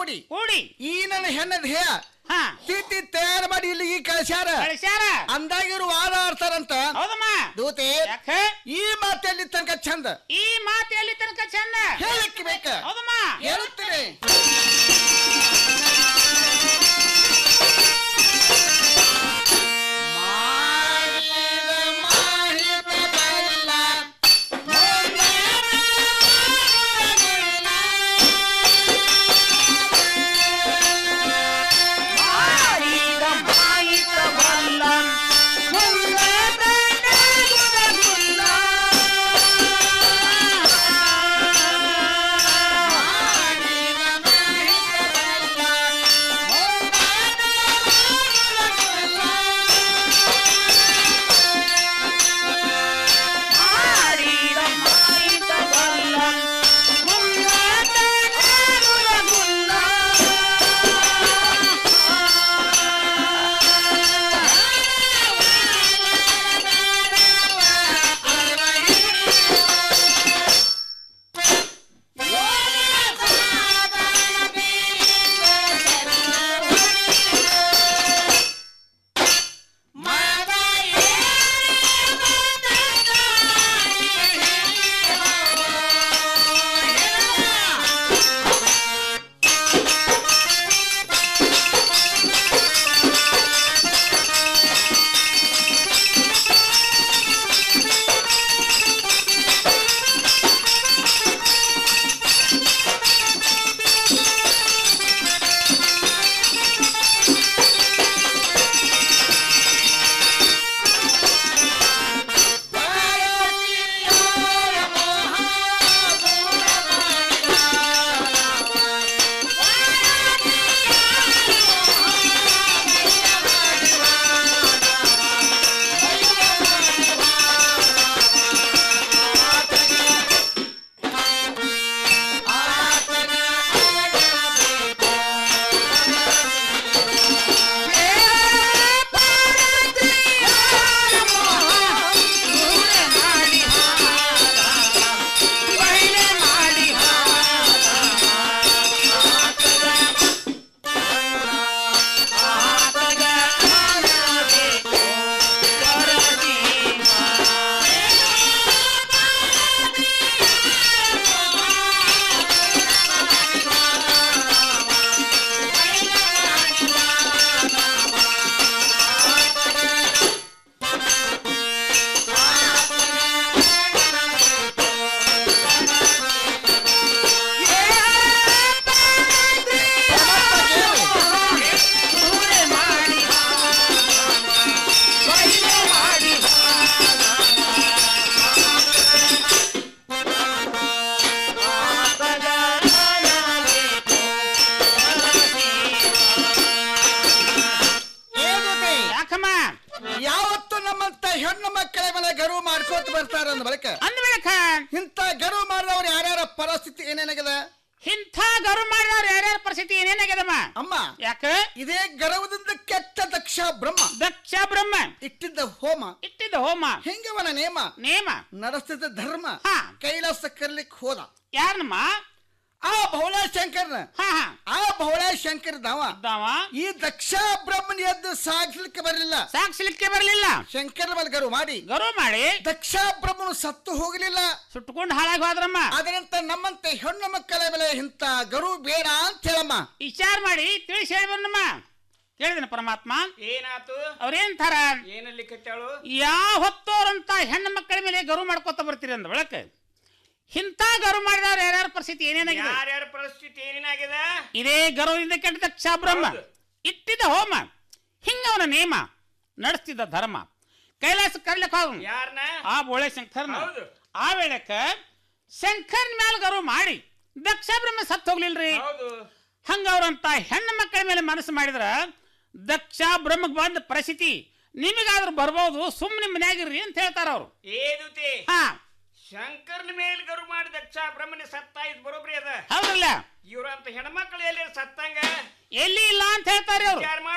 U: ಕೂಡಿ
V: ಕೂಡಿ
U: ಈ ನನ್ನ ಹೆಣ್ಣ ದೇಹ ತಿತ್ತಿ ತಯಾರು ಮಾಡಿ ಇಲ್ಲಿಗೆ ಕಳ್ಸ್ಯಾರ
V: ಕಳ್ಸ್ಯಾರ.
U: ಅಂದಾಗ ಇವ್ರು ವಾದ ಆಡ್ತಾರಂತ
V: ಹೌದಮ್ಮ
U: ದೂತೆ ಈ ಮಾತೆಲ್ಲಿ ತನಕ ಚಂದ
V: ಈ ಮಾತು ಎಲ್ಲಿ ತನಕ ಚಂದ
U: ಹೇಳಕ್ಕೆ ಬೇಕ
V: ಹೌದಮ್ಮ
U: ಹೇಳುತ್ತೇನೆ
V: ಯಾಕಮ್ಮ
U: ಯಾವತ್ತು ನಮ್ಮಂತ ಹೆಣ್ಣು ಮಕ್ಕಳ ಮೇಲೆ ಗರ್ವ ಮಾಡ್ಕೋತ ಬರ್ತಾರ ಅಂದ ಬಳಿಕ
V: ಅಂದ ಬಳಿಕ
U: ಇಂತ ಗರ್ವ ಮಾಡಿದವ್ರು ಯಾರ್ಯಾರ ಪರಿಸ್ಥಿತಿ ಏನೇನಾಗದ
V: ಇಂಥ ಗರು ಮಾಡಿದವ್ರು ಯಾರ್ಯಾರ ಪರಿಸ್ಥಿತಿ ಏನೇನಾಗ್ಯದಮ್ಮ
U: ಅಮ್ಮ
V: ಯಾಕ
U: ಇದೇ ಗರ್ವದಿಂದ ಕೆಟ್ಟ ದಕ್ಷ ಬ್ರಹ್ಮ
V: ದಕ್ಷ ಬ್ರಹ್ಮ
U: ಇಟ್ಟಿದ್ದ ಹೋಮ
V: ಇಟ್ಟಿದ್ದ ಹೋಮ
U: ಹೆಂಗವನ ನೇಮ
V: ನೇಮ
U: ನಡೆಸ್ತಿದ್ದ ಧರ್ಮ ಕೈಲಾಸ ಕರ್ಲಿಕ್ ಹೋದ
V: ಯಾರನಮ್ಮ
U: ಆ ಭೌಳ ಶಂಕರ್ನ ಆ ಭೌಳ ಶಂಕರ್ ದಾವ ಈ ದಕ್ಷ ಬ್ರಹ್ಮನ ಎದ್ದು ಸಾಗಿಸ್ಲಿಕ್ಕೆ ಬರಲಿಲ್ಲ
V: ಸಾಗಿಸ್ಲಿಕ್ಕೆ ಬರಲಿಲ್ಲ
U: ಶಂಕರ್ ಮೇಲೆ ಗರು ಮಾಡಿ
V: ಗರು ಮಾಡಿ
U: ದಕ್ಷ ಬ್ರಹ್ಮನು ಸತ್ತು ಹೋಗಲಿಲ್ಲ
V: ಸುಟ್ಟುಕೊಂಡು ಹಾಳಾಗಿ ಹೋದ್ರಮ್ಮ
U: ಅದರಂತ ನಮ್ಮಂತೆ ಹೆಣ್ಣು ಮಕ್ಕಳ ಮೇಲೆ ಇಂತ ಗರು ಬೇಡ ಅಂತ ಹೇಳಮ್ಮ
V: ವಿಚಾರ ಮಾಡಿ ತಿಳಿಸಿ ಹೇಳಿ ಬನ್ನಮ್ಮ ಕೇಳಿದನ ಪರಮಾತ್ಮ
U: ಏನಾತು
V: ಅವ್ರೇಂತಾರ
U: ಏನಲ್ಲಿ ಕಟ್ಟಾಳು
V: ಯಾವ ಹೊತ್ತೋರಂತ ಹೆಣ್ಣು ಮಕ್ಕಳ ಮೇಲೆ ಗರು ಮಾಡ್ಕೊತ ಬರ್ತೀರಿ ಅಂದ ಬಳಕ ಇಂಥ ಗರು ಮಾಡಿದವ್ರು ಯಾರ್ಯಾರ ಪರಿಸ್ಥಿತಿ ಏನೇನಾಗಿದೆ
U: ಯಾರ್ಯಾರ ಪರಿಸ್ಥಿತಿ ಏನೇನಾಗಿದೆ
V: ಇದೇ ಗರ್ವದಿಂದ ಕೆಟ್ಟ ದಕ್ಷ ಬ್ರಹ್ಮ ಇಟ್ಟಿದ್ದ ಹೋಮ ಹಿಂಗ ಅವನ ನೇಮ ನಡೆಸ್ತಿದ್ದ ಧರ್ಮ ಕೈಲಾಸ ಕರ್ಲಕ್ ಹೋಗ
U: ಯಾರನ್ನ
V: ಆ ಬೋಳೆ ಶಂಕರ್ನ ಆ ವೇಳೆಕ ಶಂಕರ್ನ ಮ್ಯಾಲ ಗರು ಮಾಡಿ ದಕ್ಷ ಬ್ರಹ್ಮ ಸತ್ ಹೋಗ್ಲಿಲ್ರಿ ಹಂಗ ಅವ್ರಂತ ಹೆಣ್ಣು ಮಕ್ಕಳ ಮೇಲೆ ಮನಸ್ಸು ಮಾಡಿದ್ರ ದಕ್ಷ ಬ್ರಹ್ಮಕ್ ಬಂದ ಪರಿಸ್ಥಿತಿ ನಿಮಗಾದ್ರೂ ಬರ್ಬೋದು ಸುಮ್ಮನೆ ಮನ್ಯಾಗಿರ್ರಿ ಅಂತ ಹೇಳ್ತಾರ ಅವ್ರು
U: ಏದುತಿ
V: ಹಾ
U: ಶಂಕರ್ನ ಮೇಲ್ ಗರು ಮಾಡಿ ದಕ್ಷ ಬ್ರಹ್ಮನ ಸತ್ತ ಇದ್ ಬರೋಬ್ರಿ ಅದ
V: ಹೌದಲ್ಲ
U: ಇವ್ರಂತ ಹೆಣ್ಮಕ್ಳು ಎಲ್ಲಿ ಸತ್ತಂಗ
V: ಎಲ್ಲಿ ಇಲ್ಲ ಅಂತ ಹೇಳ್ತಾರೆ ಅವ್ರು
U: ವಿಚಾರ ಮಾಡು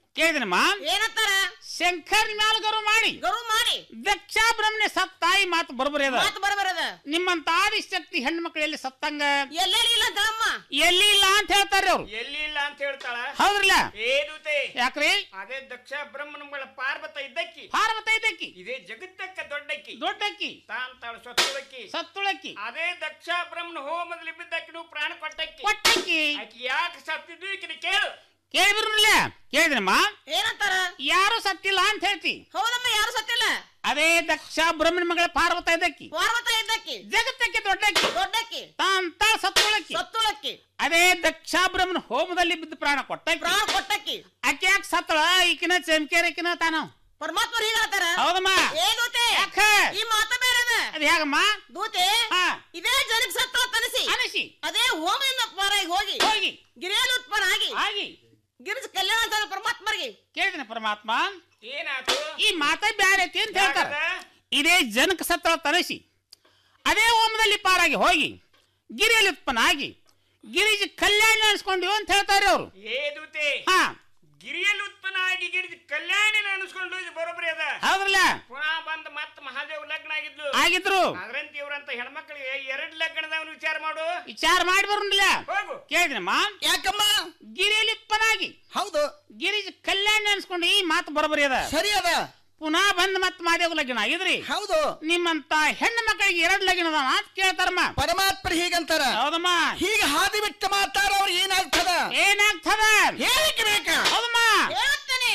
V: ಕೇಳಿದನಮ್ಮ
U: ಏನಂತಾರ
V: ಶಂಕರ್ ಮ್ಯಾಲ ಗರು ಮಾಡಿ
U: ಗರು ಮಾಡಿ
V: ದಕ್ಷ ಬ್ರಹ್ಮನೆ ಸತ್ ತಾಯಿ ಮಾತು ಬರಬರಿ ಅದ
U: ಮಾತು ಬರಬರದ
V: ನಿಮ್ಮಂತ ಆದಿಶಕ್ತಿ ಹೆಣ್ಣು ಮಕ್ಕಳು ಎಲ್ಲಿ ಸತ್ತಂಗ
U: ಎಲ್ಲೆಲ್ಲಿ ಇಲ್ಲ ದಳಮ್ಮ
V: ಎಲ್ಲಿ ಇಲ್ಲ ಅಂತ ಹೇಳ್ತಾರೆ ಅವ್ರು
A: ಎಲ್ಲಿ ಇಲ್ಲ ಅಂತ ಹೇಳ್ತಾಳ
V: ಹೌದ್ರಲ್ಲ
A: ಏದುತೆ
V: ಯಾಕ್ರಿ
A: ಅದೇ ದಕ್ಷ ಬ್ರಹ್ಮನಗಳ ಪಾರ್ವತ ಇದ್ದಕ್ಕಿ
V: ಪಾರ್ವತ ಇದ್ದಕ್ಕಿ
A: ಇದೇ ಜಗತ್ತಕ್ಕ ದೊಡ್ಡಕ್ಕಿ
V: ದೊಡ್ಡಕ್ಕಿ
A: ತಾಂತಾಳ ಸತ್ತುಳಕ್ಕಿ
V: ಸತ್ತುಳಕ್ಕಿ
A: ಅದೇ ದಕ್ಷ ಬ್ರಹ್ಮನ ಹೋಮದಲ್ಲಿ ಬಿದ್ದಕ್ಕಿ ನೀವು ಪ್ರಾಣ ಕೊಟ್ಟಕ್ಕಿ
V: ಕೊಟ್ಟಕ್ಕಿ
A: ಆಕಿ ಯಾಕೆ ಸತ್ತಿದ್ದು ಈಕಿನ ಕೇಳು
V: ಕೇಳಿದ್ರಲ್ಲ ಕೇಳಿದ್ರಮ್ಮ
U: ಏನಂತಾರ
V: ಯಾರು ಸತ್ತಿಲ್ಲ ಅಂತ ಹೇಳ್ತಿ
U: ಹೌದಮ್ಮ ಯಾರು ಸತ್ತಿಲ್ಲ
V: ಅದೇ ದಕ್ಷ ಬ್ರಹ್ಮನ ಮಗಳ ಪಾರ್ವತ ಇದ್ದಕ್ಕಿ
U: ಪಾರ್ವತ ಇದ್ದಕ್ಕಿ
V: ಜಗತ್ತಕ್ಕೆ ದೊಡ್ಡಕ್ಕಿ
U: ದೊಡ್ಡಕ್ಕಿ
V: ತಾಂತ ಸತ್ತುಳಕ್ಕಿ
U: ಸತ್ತುಳಕ್ಕಿ
V: ಅದೇ ದಕ್ಷ ಬ್ರಹ್ಮನ ಹೋಮದಲ್ಲಿ ಬಿದ್ದು ಪ್ರಾಣ ಕೊಟ್ಟಕ್ಕಿ
U: ಪ್ರಾಣ ಕೊಟ್ಟಕ್ಕಿ
V: ಆಕೆ ಯಾಕೆ ಸತ್ತಳ ಈಕಿನ ಚಮಕೇರಿಕಿನ ತಾನು
U: ಪರಮಾತ್ಮ ಹೀಗಾತಾರ
V: ಹೌದಮ್ಮ
U: ಏ ದೂತೆ
V: ಯಾಕ?
U: ಈ ಮಾತ ಬೇರೆ ಅದ
V: ಅದ್ ಹೇಗಮ್ಮ
U: ದೂತೆ
V: ಹಾ.
U: ಇದೇ ಜನಕ್ಕೆ ಸತ್ತ ತನಿಸಿ
V: ಅನಿಸಿ
U: ಅದೇ ಹೋಮದಿಂದ ಪಾರಾಗಿ ಹೋಗಿ
V: ಹೋಗಿ
U: ಗಿರಿಯಲ್ಲಿ ಉತ್ಪನ್ನ ಆಗಿ
V: ಆಗಿ
U: ಗಿರಿಜ ಕಲ್ಯಾಣ ಅಂತ ಪರಮಾತ್ಮರಿಗೆ
V: ಕೇಳಿದಿನ ಪರಮಾತ್ಮ
A: ಏನಾತು
V: ಈ ಮಾತ ಬ್ಯಾರೆ ಐತಿ ಅಂತ ಹೇಳ್ತಾರ ಇದೇ ಜನಕ ಸತ್ತಳ ತನಸಿ ಅದೇ ಹೋಮದಲ್ಲಿ ಪಾರಾಗಿ ಹೋಗಿ ಗಿರಿಯಲ್ಲಿ ಉತ್ಪನ್ನ ಆಗಿ ಗಿರಿಜ ಕಲ್ಯಾಣ ನಡೆಸ್ಕೊಂಡಿವ್ ಅಂತ ಹೇಳ್ತಾರೆ ಅವರು
A: ಏದುತೆ
V: ಹಾ
A: ಗಿರಿಯಲ್ಲಿ ಉತ್ಪನ್ನ ಆಗಿ ಗಿರಿಜ ಕಲ್ಯಾಣಿನ ಅನಿಸ್ಕೊಂಡು ಇದು ಬರೋಬ್ಬರಿ ಅದ
V: ಹೌದ್ರಲ್ಲ
A: ಪುನಃ ಬಂದ ಮತ್ತ ಮಹಾದೇವ್ ಲಗ್ನ ಆಗಿದ್ಲು
V: ಆಗಿದ್ರು
A: ಅದ್ರಂತ ಇವ್ರಂತ ಹೆಣ್ಮಕ್ಳಿಗೆ ಎರಡ್ ಲಗ್ನದವನು ವಿಚಾರ ಮಾಡು
V: ವಿಚಾರ ಮಾಡಿ ಬರೋದಿಲ್ಲ
A: ಹೋಗು
V: ಕೇಳಿದ್ರಮ್ಮ
U: ಯಾಕಮ್ಮ
V: ಗಿರಿಯಲ್ಲಿ ಉತ್ಪನ್ನ ಆಗಿ
U: ಹೌದು
V: ಗಿರಿಜ ಕಲ್ಯಾಣ ಅನ್ಸ್ಕೊಂಡು ಈ ಮಾತು ಬರೋಬ್ಬರಿ ಅದ
U: ಸರಿ ಅದ
V: ಪುನಃ ಬಂದ್ ಮತ್ ಮಾದೇವ್ ಲಗ್ನ ಆಗಿದ್ರಿ
U: ಹೌದು
V: ನಿಮ್ಮಂತ ಹೆಣ್ಣು ಮಕ್ಕಳಿಗೆ ಎರಡು ಲಗ್ನ ಅದಾವ ಅಂತ ಕೇಳ್ತಾರಮ್ಮ
U: ಪರಮಾತ್ಮ ಹೀಗಂತಾರ
V: ಹೌದಮ್ಮ
U: ಹೀಗೆ ಹಾದಿ ಬಿಟ್ಟು ಮಾತಾಡ ಅವ್ರು ಏನಾಗ್ತದ
V: ಏನಾಗ್ತದ
U: ಹೇಳಿಕೆ ಬೇಕಾ
V: ಹೌದಮ್ಮ
U: ಹೇಳ್ತೇನೆ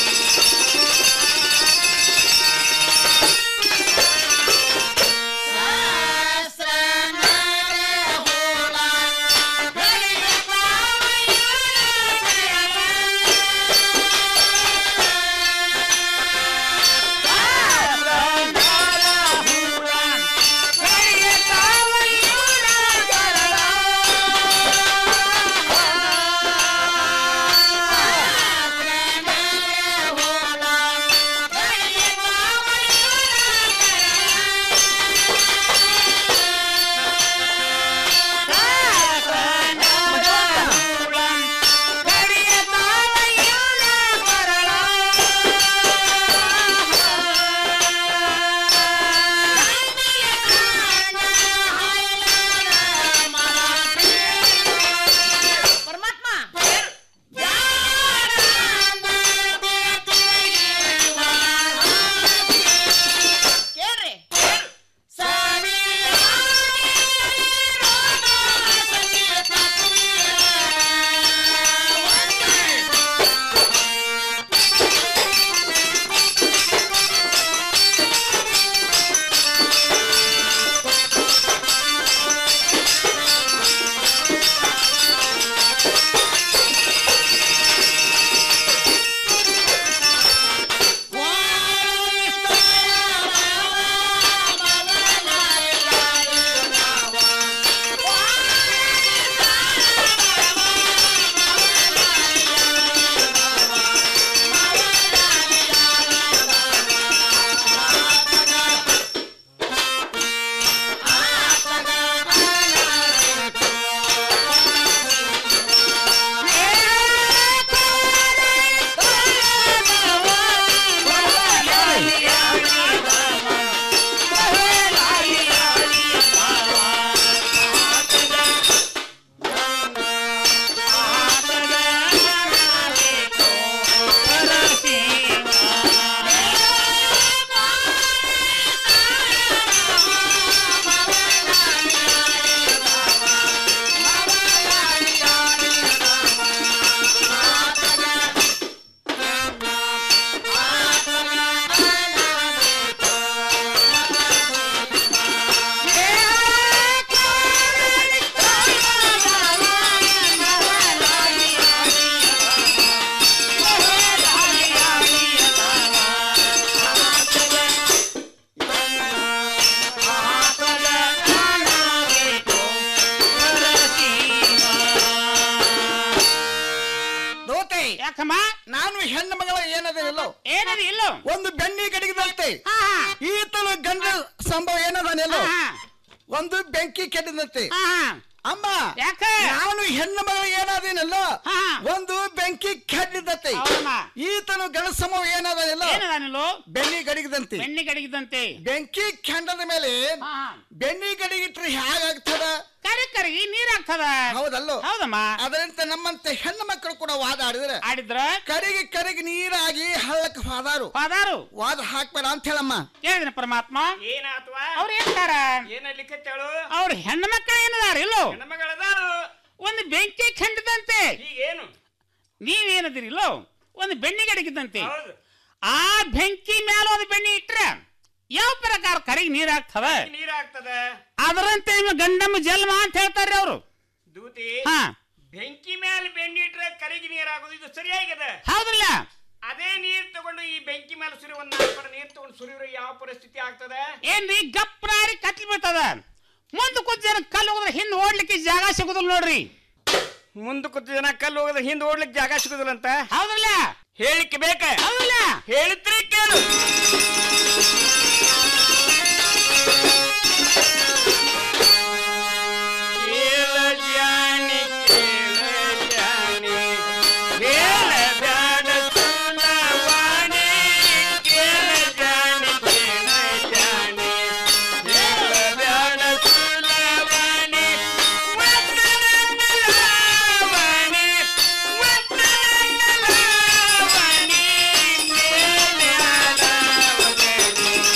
U: ಪರಮಾತ್ಮ ಕೇಳ್ರಿ ದೋತೆ
V: ಯಾಕಮ್ಮ
U: ನಾನು ಹೆಣ್ಣು ಮಗಳ ಏನದಿಲ್ಲೋ
V: ಏನದ ಇಲ್ಲೋ
U: ಒಂದು ಬೆಣ್ಣಿ ಗಡಿಗದಂತೆ ಈತನು ಗಂಡ ಸಂಭವ ಏನದನೆಲ್ಲೋ ಒಂದು ಬೆಂಕಿ ಕೆಡದಂತೆ ಅಮ್ಮ
V: ಯಾಕ
U: ನಾನು ಹೆಣ್ಣು ಮಗಳು ಏನಾದೇನಲ್ಲ ಒಂದು ಬೆಂಕಿ ಕೆಡ್ಲಿದ್ದತೆ ಈತನು ಗಣಸಮ ಏನಾದನಿಲ್ಲ
V: ಏನದಾನಿಲ್ಲೋ
U: ಬೆನ್ನಿ ಗಡಿಗದಂತೆ
V: ಬೆಣ್ಣೆ ಗಡಿಗಿದಂತೆ
U: ಬೆಂಕಿ ಕೆಂಡದ ಮೇಲೆ ಬೆನ್ನಿ ಗಡಿಗಿಟ್ರೆ ಹೇಗಾಗ್ತದ
V: ಕರಿ ಕರಗಿ ನೀರ್ ಆಗ್ತದ
U: ಹೌದಲ್ಲೋ
V: ಹೌದಮ್ಮ
U: ಅದರಂತೆ ನಮ್ಮಂತೆ ಹೆಣ್ಣು ಮಕ್ಕಳು ಕೂಡ ವಾದ ಆಡಿದ್ರೆ
V: ಆಡಿದ್ರ
U: ಕರಿಗೆ ಕರಿಗೆ ನೀರಾಗಿ ಹಳ್ಳಕ್ಕೆ ಹೋದಾರು
V: ಹೋದಾರು
U: ವಾದ ಹಾಕ್ಬೇಡ ಅಂತ ಹೇಳಮ್ಮ
V: ಹೇಳಿದ ಪರಮಾತ್ಮ
A: ಏನಾತ್ವ
V: ಅವ್ರು ಹೇಳ್ತಾರ
A: ಏನಲ್ಲಿಕತ್ತೇಳು
V: ಅವ್ರ ಹೆಣ್ಣು ಮಕ್ಕಳು ಏನದಾರ ಇಲ್ಲೋ
A: ಹೆಣ್ಮಗಳದಾರು
V: ಒಂದು ಬೆಂಕಿ ಖಂಡದಂತೆ
A: ಈಗೇನು
V: ನೀವೇನದಿರಿ ಇಲ್ಲೋ ಒಂದು ಬೆಣ್ಣೆ ಗಡಿಗಿದ್ದಂತೆ ಆ ಬೆಂಕಿ ಮ್ಯಾಲ ಒಂದು ಬೆಣ್ಣೆ ಇಟ್ರೆ ಯಾವ ಪ್ರಕಾರ ಕರಿಗೆ ನೀರ್ ಆಗ್ತದ
A: ನೀರಾಗ್ತದ
V: ಅದರಂತೆ ನಿಮ್ಮ ಗಂಡಮ್ಮ ಜನ್ಮ ಅಂತ ಹೇಳ್ತಾರ್ರಿ ಅವರು
A: ದೂತಿ
V: ಹಾ
A: ಬೆಂಕಿ ಮೇಲೆ ಬೆಂಡಿಟ್ರೆ ಕರಿಗೆ ನೀರಾಗೋದು ಇದು ಸರಿಯಾಗಿದೆ
V: ಹೌದಲ್ಲ
A: ಅದೇ ನೀರ್ ತಗೊಂಡು ಈ ಬೆಂಕಿ ಮೇಲೆ ಸುರಿ ಒಂದ್ ನಾಲ್ಕು ಪಡ ನೀರ್ ತಗೊಂಡು ಸುರಿದ್ರೆ ಯಾವ ಪರಿಸ್ಥಿತಿ ಆಗ್ತದೆ
V: ಏನ್ರಿ ಗಪ್ರಾರಿ ಕತ್ಲಿ ಬೀಳ್ತದ ಮುಂದೆ ಕೂತ್ ಜನ ಕಲ್ಲು ಹೋದ್ರೆ ಹಿಂದೆ ಓಡ್ಲಿಕ್ಕೆ ಜಾಗ ಸಿಗುದಿಲ್ಲ ನೋಡ್ರಿ
A: ಮುಂದೆ ಕೂತ ಜನ ಕಲ್ಲು ಹೋಗದ ಹಿಂದೆ ಓಡ್ಲಿಕ್ಕೆ ಜಾಗ ಸಿಗುದಿಲ್ಲ ಅಂತ
V: ಹೌದಲ್ಲ
A: ಹೇಳಿಕ್ಕೆ ಬೇಕ
V: ಹೌದಲ್ಲ
A: ಹೇಳಿದ್ರೆ ಕೇಳು ಕೇಳ ಜಾಣಿ ಕೇಳ ಜಾಣಿ ಕೇಳ ಬ್ಯಾಡ ಸುನವಾಣಿ ಕೇಳ ಜಾಣಿ ಕೇಳ ಜಾಣಿ ಕೇಳ ಬ್ಯಾಡ ಸುನವಾಣಿ ವರ್ತನಂದಲಾವಣಿ ವರ್ತನಂದಲಾವಣಿ ಕೇಳ್ಯಾಡವಗಣಿ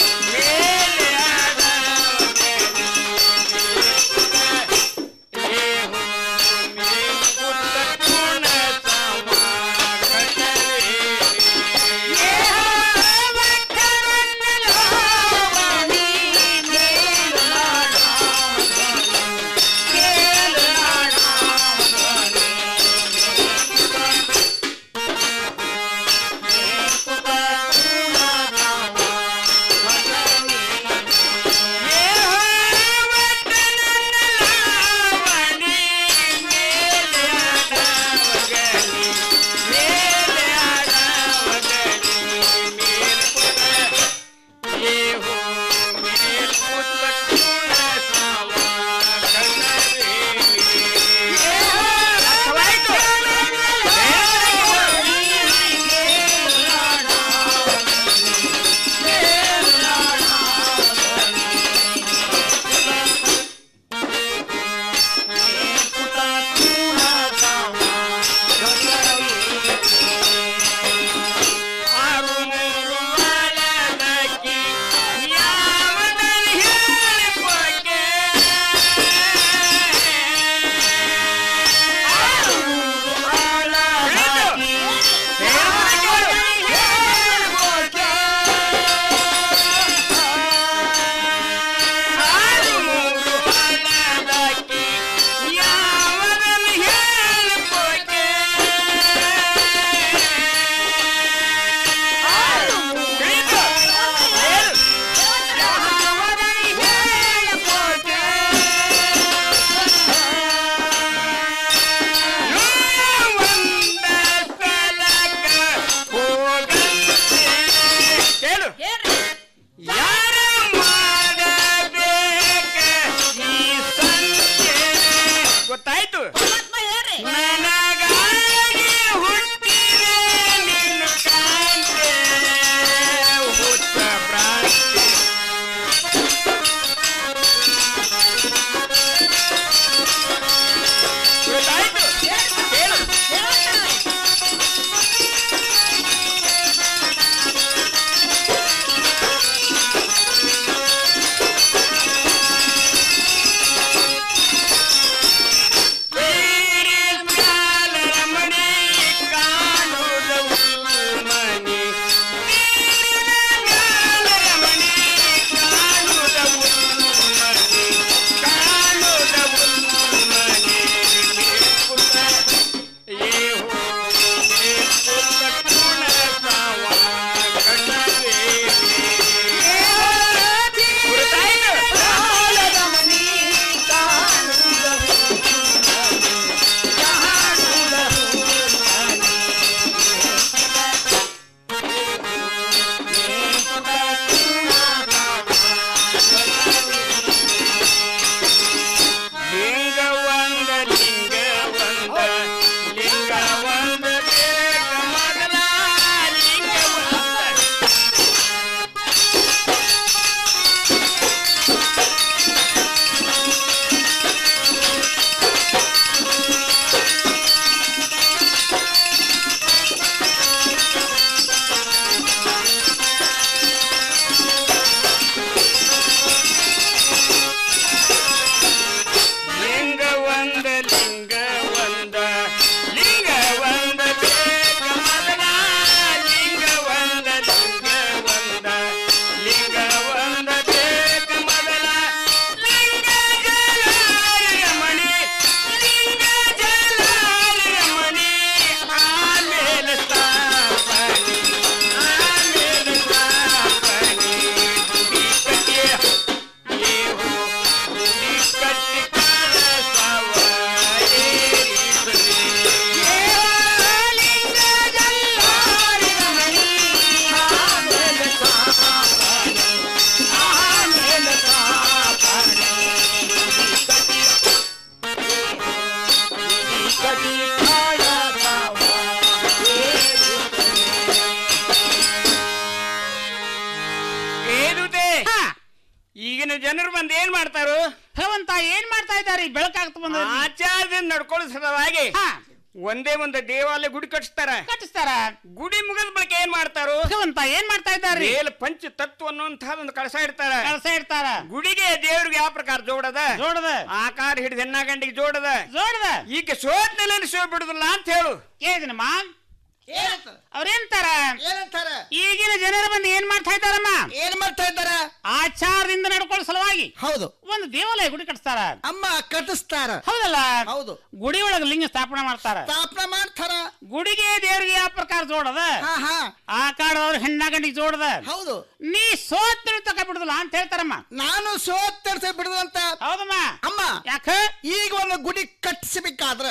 A: ಬಂದು ಏನ್ ಮಾಡ್ತಾರು
V: ಭಗವಂತ ಏನ್ ಮಾಡ್ತಾ ಇದ್ದಾರೆ ಬೆಳಕಾಗ್ತಾ ಬಂದ
A: ಆಚಾರದಿಂದ ನಡ್ಕೊಳ್ಳೋ ಸಲುವಾಗಿ ಒಂದೇ ಒಂದು ದೇವಾಲಯ ಗುಡಿ ಕಟ್ಟಿಸ್ತಾರ
V: ಕಟ್ಟಿಸ್ತಾರ
A: ಗುಡಿ ಮುಗಿದ ಬಳಿಕ ಏನ್ ಮಾಡ್ತಾರು
V: ಭಗವಂತ ಏನ್ ಮಾಡ್ತಾ ಇದ್ದಾರೆ
A: ಮೇಲ್ ಪಂಚ ತತ್ವ ಅನ್ನುವಂತಹ ಒಂದು ಕಳಸ ಇಡ್ತಾರ
V: ಕಳಸ ಇಡ್ತಾರ
A: ಗುಡಿಗೆ ದೇವ್ರಿಗೆ ಯಾವ ಪ್ರಕಾರ ಜೋಡದ
V: ಜೋಡದ
A: ಆಕಾರ ಹಿಡಿದ ಹೆಣ್ಣ ಗಂಡಿಗೆ ಜೋಡದ
V: ಜೋಡದ
A: ಈಗ ಸೋತ್ನೆಲೆ ಸೋ ಬಿಡುದಿಲ್ಲ ಅಂತ ಹೇಳು
V: ಕೇಳಿದಿನಮ್ಮ ಅವ್ರೇಂತಾರ
U: ಏನಂತಾರ
V: ಈಗಿನ ಜನರು ಬಂದು ಏನ್ ಮಾಡ್ತಾ ಇದ್ದಾರಮ್ಮ
U: ಏನ್ ಮಾಡ್ತಾ ಇದ್ದಾರ
V: ಆಚಾರದಿಂದ ನಡ್ಕೊಳ್ಳೋ ಸಲುವಾಗಿ
U: ಹೌದು
V: ಒಂದು ದೇವಾಲಯ ಗುಡಿ ಕಟ್ಟಿಸ್ತಾರ
U: ಅಮ್ಮ ಕಟ್ಟಿಸ್ತಾರ
V: ಹೌದಲ್ಲ
U: ಹೌದು
V: ಗುಡಿ ಒಳಗ ಲಿಂಗ ಸ್ಥಾಪನೆ ಮಾಡ್ತಾರ
U: ಸ್ಥಾಪನೆ ಮಾಡ್ತಾರ
V: ಗುಡಿಗೆ ದೇವ್ರಿಗೆ ಯಾವ ಪ್ರಕಾರ ಜೋಡದ
U: ಹಾ ಹಾ
V: ಆ ಕಾಡದವ್ರು ಹೆಣ್ಣ ಗಂಡಿಗೆ ಜೋಡದ
U: ಹೌದು
V: ನೀ ಸೋತ್ ತಕ ಬಿಡುದಿಲ್ಲ ಅಂತ ಹೇಳ್ತಾರಮ್ಮ
U: ನಾನು ಸೋತ್ತರ್ಸ ಬಿಡುದಂತ
V: ಹೌದಮ್ಮ
U: ಅಮ್ಮ
V: ಯಾಕ
U: ಈಗ ಒಂದು ಗುಡಿ ಕಟ್ಟಿಸಬೇಕಾದ್ರ